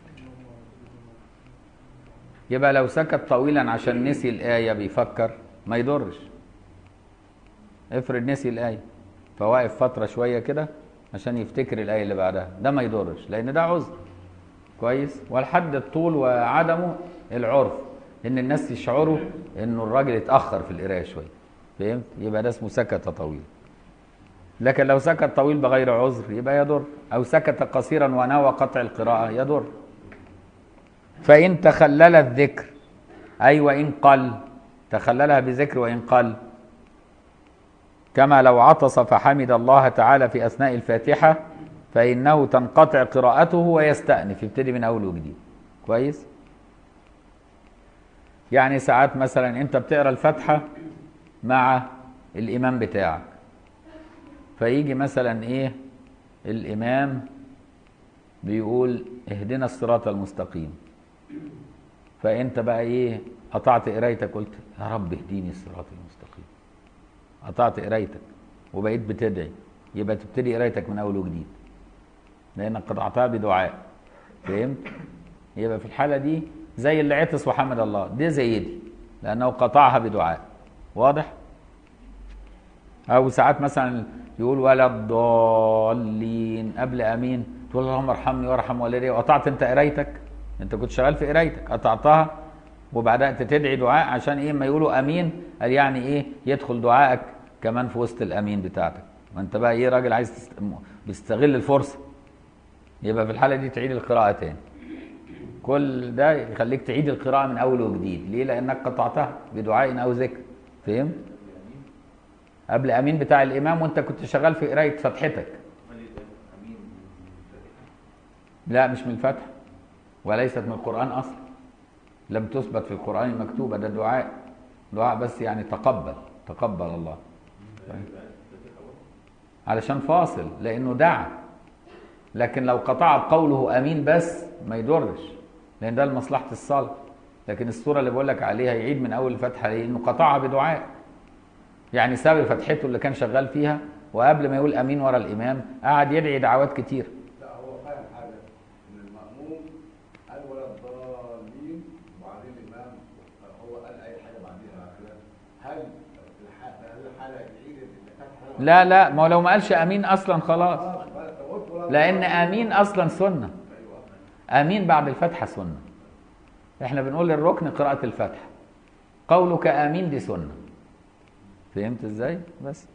يبقى لو سكت طويلا عشان نسي الآية بيفكر ما يضرش افرض نسي الآية فواقف فترة شوية كده عشان يفتكر الآية اللي بعدها ده ما يضرش لأن ده عذر كويس والحد الطول وعدمه العرف إن الناس يشعروا إنه الراجل اتأخر في القراية شوية فهمت؟ يبقى ده اسمه سكت طويل لكن لو سكت طويل بغير عذر يبقى يضر أو سكت قصيرا ونوى قطع القراءة يضر فإن تخلل الذكر أي وإن قل تخللها بذكر وإن قل كما لو عطس فحمد الله تعالى في أثناء الفاتحة فإنه تنقطع قراءته ويستأنف يبتدي من أول وجديد كويس يعني ساعات مثلا أنت بتقرأ الفاتحة مع الإمام بتاعك فيجي مثلا إيه الإمام بيقول اهدنا الصراط المستقيم فانت بقى ايه قطعت قرايتك قلت يا رب اهديني الصراط المستقيم قطعت قرايتك وبقيت بتدعي يبقى تبتدي قرايتك من اول وجديد لانك قطعتها بدعاء فهمت يبقى في الحاله دي زي اللي عطس وحمد الله دي زي دي لأنه قطعها بدعاء واضح؟ أو ساعات مثلا يقول ولا الضالين قبل أمين تقول اللهم ارحمني وارحم والدي وقطعت أنت قرايتك أنت كنت شغال في قرايتك قطعتها وبعدها تدعي دعاء عشان إيه ما يقولوا أمين قال يعني إيه يدخل دعائك كمان في وسط الأمين بتاعتك ما أنت بقى إيه راجل عايز تست... بيستغل الفرصة يبقى في الحالة دي تعيد القراءة تاني كل ده يخليك تعيد القراءة من أول وجديد ليه؟ لأنك قطعتها بدعاء أو ذكر فهمت؟ قبل أمين بتاع الإمام وأنت كنت شغال في قراية فتحتك لا مش من الفتح وليست من القرآن أصلا لم تثبت في القرآن مكتوبة ده دعاء دعاء بس يعني تقبل تقبل الله علشان فاصل لأنه دعا لكن لو قطع بقوله امين بس ما يضرش لان ده لمصلحه الصلاه لكن الصوره اللي بقول لك عليها يعيد من اول الفتحه ليه؟ انه قطعها بدعاء يعني ساب فتحته اللي كان شغال فيها وقبل ما يقول امين ورا الامام قعد يدعي دعوات كتير لا هو فاهم حاجه ان المأموم قال ولا الضالين وبعدين الامام هو قال اي حاجه بعديها كده هل الح- هل الحاله يعيد الفتحه لا لا ما هو لو ما قالش امين اصلا خلاص خلاص بقى أنت قلت ولا لان الضالين. امين اصلا سنه امين بعد الفتحه سنه احنا بنقول للركن قراءه الفتحه قولك امين دي سنه فهمت ازاي بس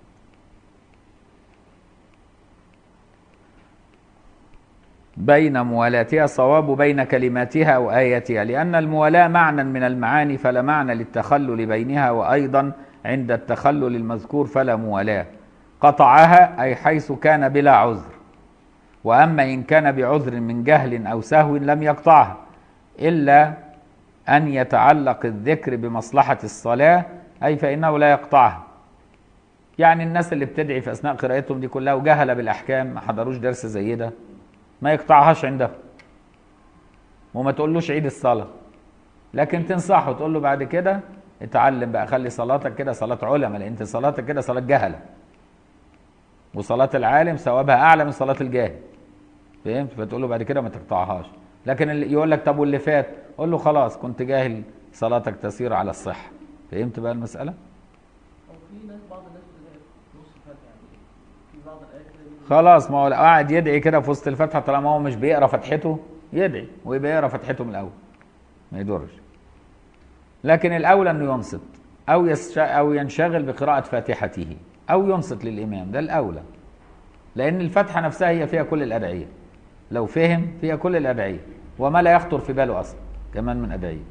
بين موالاتها صواب بين كلماتها وآياتها لأن الموالاة معنى من المعاني فلا معنى للتخلل بينها وأيضا عند التخلل المذكور فلا موالاة قطعها أي حيث كان بلا عذر وأما إن كان بعذر من جهل أو سهو لم يقطعها إلا أن يتعلق الذكر بمصلحة الصلاة أي فإنه لا يقطعها يعني الناس اللي بتدعي في أثناء قراءتهم دي كلها وجهلة بالأحكام ما حضروش درس زي ده ما يقطعهاش عنده وما تقولوش عيد الصلاة لكن تنصحه تقول له بعد كده اتعلم بقى خلي صلاتك كده صلاة علماء لأن انت صلاتك كده صلاة جهلة وصلاة العالم ثوابها أعلى من صلاة الجاهل فهمت فتقول له بعد كده ما تقطعهاش لكن اللي يقول لك طب واللي فات قول له خلاص كنت جاهل صلاتك تسير على الصحة فهمت بقى المسألة أو في ناس بعض الناس بتلاقي نص فتح يعني في بعض الآيات كده بيقول خلاص ما هو لو قاعد يدعي كده في وسط الفتحة طالما هو مش بيقرا فتحته يدعي ويبقى يقرا فتحته من الأول ما يضرش لكن الأولى إنه ينصت أو يس أو ينشغل بقراءة فاتحته أو ينصت للإمام ده الأولى لأن الفتحة نفسها هي فيها كل الأدعية لو فهم فيها كل الأدعية وما لا يخطر في باله أصلا كمان من أدعية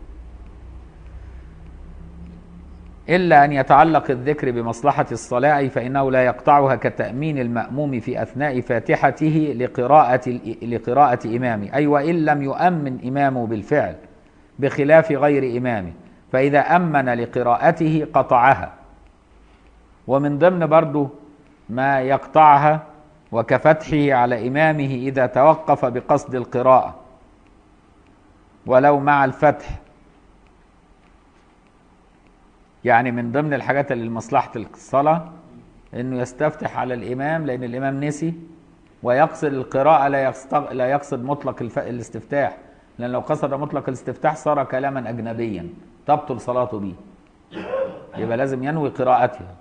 إلا أن يتعلق الذكر بمصلحة الصلاة أي فإنه لا يقطعها كتأمين المأموم في أثناء فاتحته لقراءة لقراءة إمامه أي وإن لم يؤمن إمامه بالفعل بخلاف غير إمامه فإذا أمن لقراءته قطعها ومن ضمن برضه ما يقطعها وكفتحه على إمامه إذا توقف بقصد القراءة ولو مع الفتح يعني من ضمن الحاجات اللي لمصلحة الصلاة انه يستفتح على الامام لان الامام نسي ويقصد القراءة لا يقصد لا يقصد مطلق الف... الاستفتاح لان لو قصد مطلق الاستفتاح صار كلاما اجنبيا تبطل صلاته به يبقى لازم ينوي قراءتها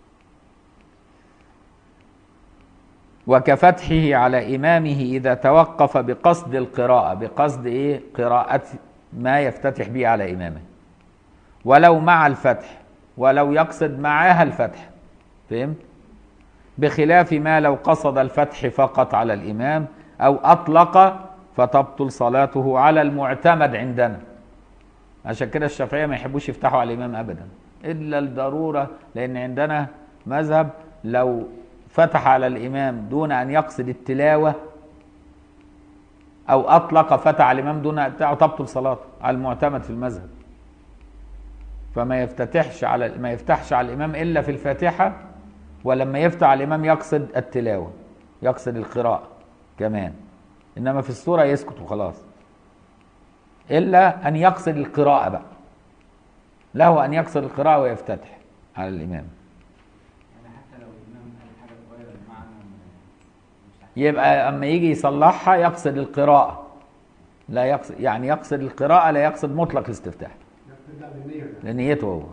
وكفتحه على إمامه إذا توقف بقصد القراءة بقصد إيه قراءة ما يفتتح به على إمامه ولو مع الفتح ولو يقصد معاها الفتح فهمت بخلاف ما لو قصد الفتح فقط على الإمام أو أطلق فتبطل صلاته على المعتمد عندنا عشان كده الشافعية ما يحبوش يفتحوا على الإمام أبدا إلا الضرورة لأن عندنا مذهب لو فتح على الإمام دون أن يقصد التلاوة أو أطلق فتح على الإمام دون بتاعه تبطل صلاته على المعتمد في المذهب فما يفتتحش على ما يفتحش على الإمام إلا في الفاتحة ولما يفتح على الإمام يقصد التلاوة يقصد القراءة كمان إنما في السورة يسكت وخلاص إلا أن يقصد القراءة بقى له أن يقصد القراءة ويفتتح على الإمام يعني حتى لو الإمام قال حاجة صغيرة بمعنى مش تحت- يبقى اما يجي يصلحها يقصد القراءة لا يقصد يعني يقصد القراءة لا يقصد مطلق الاستفتاح ترجع للنية لنيته هو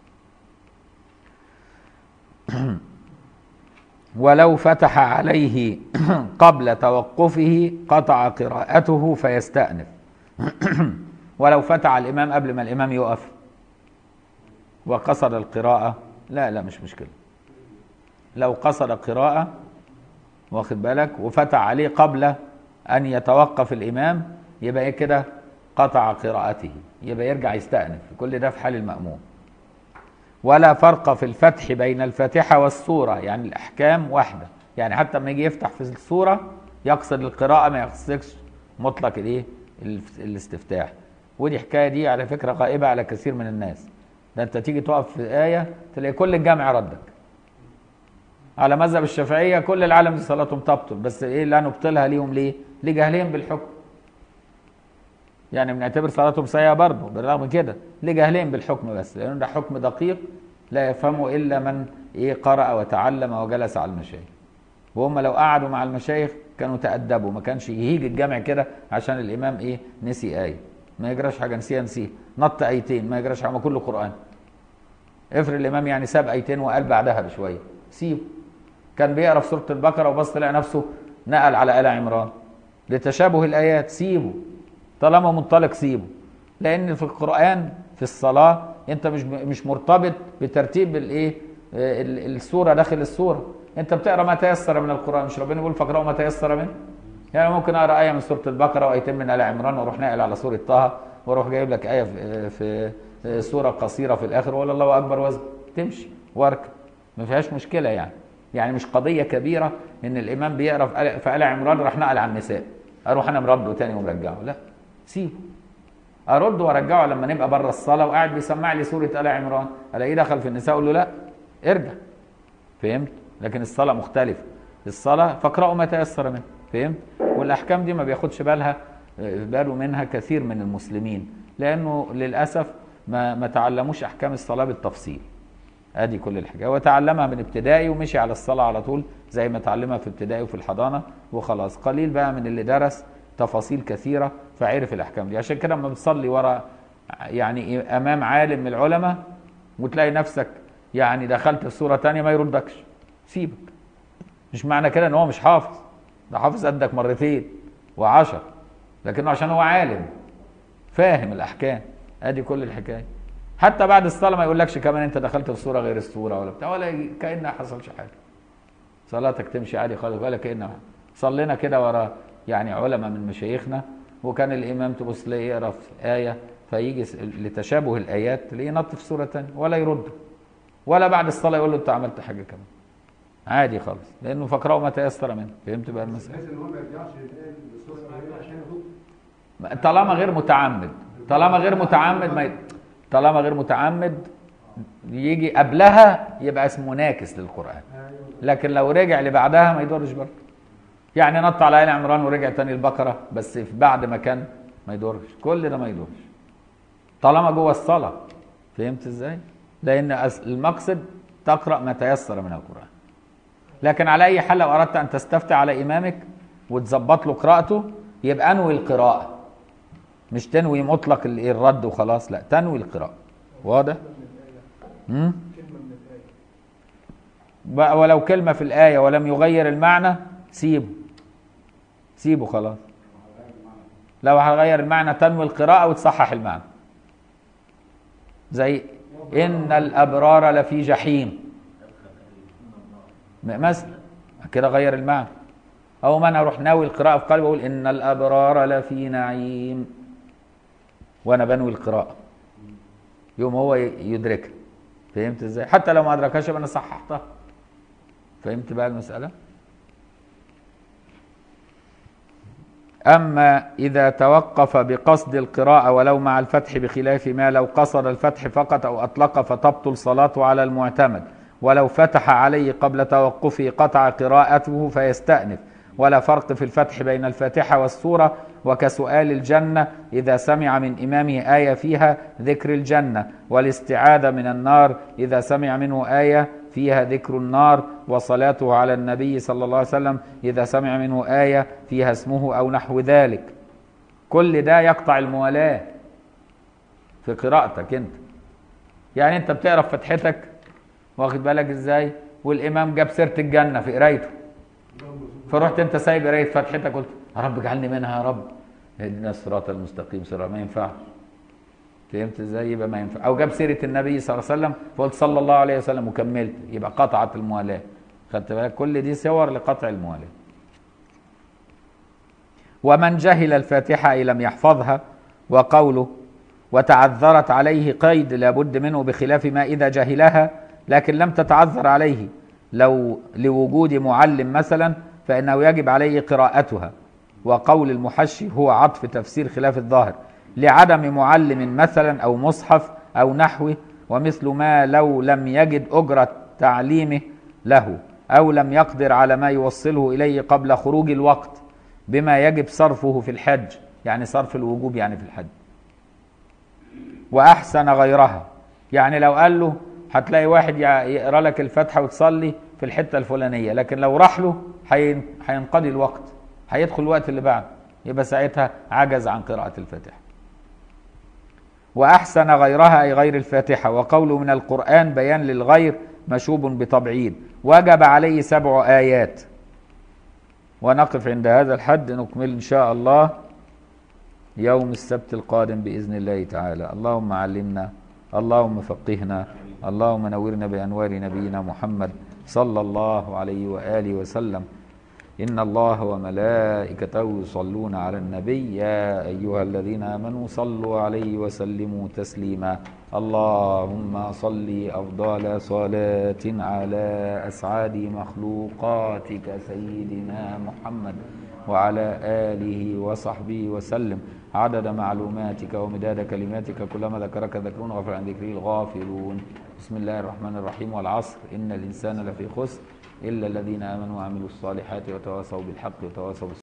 ولو فتح عليه قبل توقفه قطع قراءته فيستأنف ولو فتح الإمام قبل ما الإمام يقف وقصر القراءة لا لا مش مشكلة لو قصر القراءة واخد بالك وفتح عليه قبل أن يتوقف الإمام يبقى إيه كده قطع قراءته يبقى يرجع يستأنف كل ده في حال المأموم ولا فرق في الفتح بين الفاتحة والسورة يعني الأحكام واحدة يعني حتى لما يجي يفتح في السورة يقصد القراءة ما يقصدش مطلق الإيه الاف- الاستفتاح ودي حكاية دي على فكرة غائبة على كثير من الناس ده أنت تيجي تقف في آية تلاقي كل الجامع ردك على مذهب الشافعية كل العالم دي صلاتهم تبطل بس إيه لا نبطلها ليهم ليه؟ لجهلهم بالحكم يعني بنعتبر صلاتهم سيئة برضه بالرغم من كده لجهلهم بالحكم بس لأن ده حكم دقيق لا يفهمه إلا من إيه قرأ وتعلم وجلس على المشايخ وهم لو قعدوا مع المشايخ كانوا تأدبوا ما كانش يهيج الجامع كده عشان الإمام إيه نسي آية ما يجراش حاجة نسيها نسيه نط آيتين ما يجراش حاجة ما كله قرآن افرض الإمام يعني ساب آيتين وقال بعدها بشوية سيبه كان بيقرا في سورة البقرة وبص لقى نفسه نقل على آل عمران لتشابه الآيات سيبه طالما منطلق سيبه لان في القران في الصلاه انت مش مش مرتبط بترتيب الايه ال- السوره داخل السوره انت بتقرا ما تيسر من القران مش ربنا بيقول فاقرأوا ما تيسر منه يعني ممكن اقرا ايه من سوره البقره وايتين من ال عمران واروح ناقل على سوره طه واروح جايب لك ايه في, في سوره قصيره في الاخر ولا الله اكبر وزن تمشي واركب ما فيهاش مشكله يعني يعني مش قضيه كبيره ان الامام بيقرا في آل- في ال عمران راح نقل على النساء اروح انا مرده تاني ومرجعه لا سيبه ارد وارجعه لما نبقى بره الصلاه وقاعد بيسمع لي سوره ال عمران الاقيه دخل في النساء اقول له لا ارجع فهمت لكن الصلاه مختلفه الصلاه فاقرأوا ما تيسر منه فهمت والاحكام دي ما بياخدش بالها باله منها كثير من المسلمين لانه للاسف ما ما تعلموش احكام الصلاه بالتفصيل ادي كل الحكايه هو تعلمها من ابتدائي ومشي على الصلاه على طول زي ما اتعلمها في ابتدائي وفي الحضانه وخلاص قليل بقى من اللي درس تفاصيل كثيره فعرف الاحكام دي عشان كده لما بتصلي ورا يعني إيه امام عالم من العلماء وتلاقي نفسك يعني دخلت في صوره تانية ما يردكش سيبك مش معنى كده ان هو مش حافظ ده حافظ قدك مرتين وعشر لكنه عشان هو عالم فاهم الاحكام ادي كل الحكايه حتى بعد الصلاه ما يقولكش كمان انت دخلت في صوره غير الصوره ولا بتاع ولا ي- كأن ما حصلش حاجه صلاتك تمشي عادي خالص ولا كأن صلينا كده ورا يعني علماء من مشايخنا وكان الامام تبص تلاقيه يقرا في ايه فيجي س- لتشابه الايات تلاقيه نط في سوره ثانيه ولا يرد ولا بعد الصلاه يقول له انت عملت حاجه كمان عادي خالص لانه فاقرأوا ما تيسر منه فهمت بقى المساله بحيث ان هو ما يرجعش للآية للسورة الأولانية عشان يرد طالما غير متعمد طالما غير متعمد ما ي- طالما غير متعمد يجي قبلها يبقى اسمه ناكس للقرآن لكن لو رجع لبعدها ما يدورش برضه يعني نط على آل عمران ورجع تاني البقرة بس في بعد ما كان ما يدورش كل ده ما يدورش طالما جوه الصلاة فهمت ازاي؟ لأن أس- المقصد تقرأ ما تيسر من القرآن لكن على أي حال لو أردت أن تستفتي على إمامك وتظبط له قراءته يبقى أنوي القراءة مش تنوي مطلق ال- الرد وخلاص لا تنوي القراءة واضح؟ مم؟ بقى ولو كلمة في الآية ولم يغير المعنى سيبه سيبه خلاص لو هغير المعنى تنوي القراءة وتصحح المعنى زي إن الأبرار لفي جحيم م- مثلا كده غير المعنى أو ما أنا أروح ناوي القراءة في قلبي أقول إن الأبرار لفي نعيم وأنا بنوي القراءة يوم هو ي- يدركها فهمت ازاي؟ حتى لو ما أدركهاش يبقى أنا صححتها فهمت بقى المسألة؟ أما إذا توقف بقصد القراءة ولو مع الفتح بخلاف ما لو قصد الفتح فقط أو أطلق فتبطل صلاته على المعتمد ولو فتح عليه قبل توقفه قطع قراءته فيستأنف ولا فرق في الفتح بين الفاتحة والسورة وكسؤال الجنة إذا سمع من إمامه آية فيها ذكر الجنة والاستعاذة من النار إذا سمع منه آية فيها ذكر النار وصلاته على النبي صلى الله عليه وسلم إذا سمع منه آية فيها اسمه أو نحو ذلك كل ده يقطع الموالاة في قراءتك انت يعني انت بتقرا في فتحتك واخد بالك ازاي والامام جاب سيره الجنه في قرايته فرحت انت سايب قرايه فتحتك قلت يا رب اجعلني منها يا رب اهدنا الصراط المستقيم صراط ما ينفعش فهمت ازاي يبقى ما ينفع او جاب سيره النبي صلى الله عليه وسلم فقلت صلى الله عليه وسلم وكملت يبقى قطعت الموالاه خدت بالك كل دي صور لقطع الموالاه ومن جهل الفاتحه اي لم يحفظها وقوله وتعذرت عليه قيد لابد منه بخلاف ما اذا جهلها لكن لم تتعذر عليه لو لوجود معلم مثلا فانه يجب عليه قراءتها وقول المحشي هو عطف تفسير خلاف الظاهر لعدم معلم مثلا او مصحف او نحوه ومثل ما لو لم يجد اجره تعليمه له او لم يقدر على ما يوصله اليه قبل خروج الوقت بما يجب صرفه في الحج يعني صرف الوجوب يعني في الحج واحسن غيرها يعني لو قال له هتلاقي واحد يع- يقرا لك الفاتحه وتصلي في الحته الفلانيه لكن لو راح له هين- هينقضي الوقت هيدخل الوقت اللي بعده يبقى ساعتها عجز عن قراءه الفاتحه واحسن غيرها اي غير الفاتحه وقوله من القران بيان للغير مشوب بتبعيد وجب عليه سبع ايات ونقف عند هذا الحد نكمل ان شاء الله يوم السبت القادم باذن الله تعالى اللهم علمنا اللهم فقهنا اللهم نورنا بانوار نبينا محمد صلى الله عليه واله وسلم إن الله وملائكته يصلون على النبي يا أيها الذين آمنوا صلوا عليه وسلموا تسليما اللهم صل أفضل صلاة على أسعد مخلوقاتك سيدنا محمد وعلى آله وصحبه وسلم عدد معلوماتك ومداد كلماتك كلما ذكرك ذكرون غفر عن ذكره الغافلون بسم الله الرحمن الرحيم والعصر إن الإنسان لفي خسر إلا الذين آمنوا وعملوا الصالحات وتواصوا بالحق وتواصوا بالصبر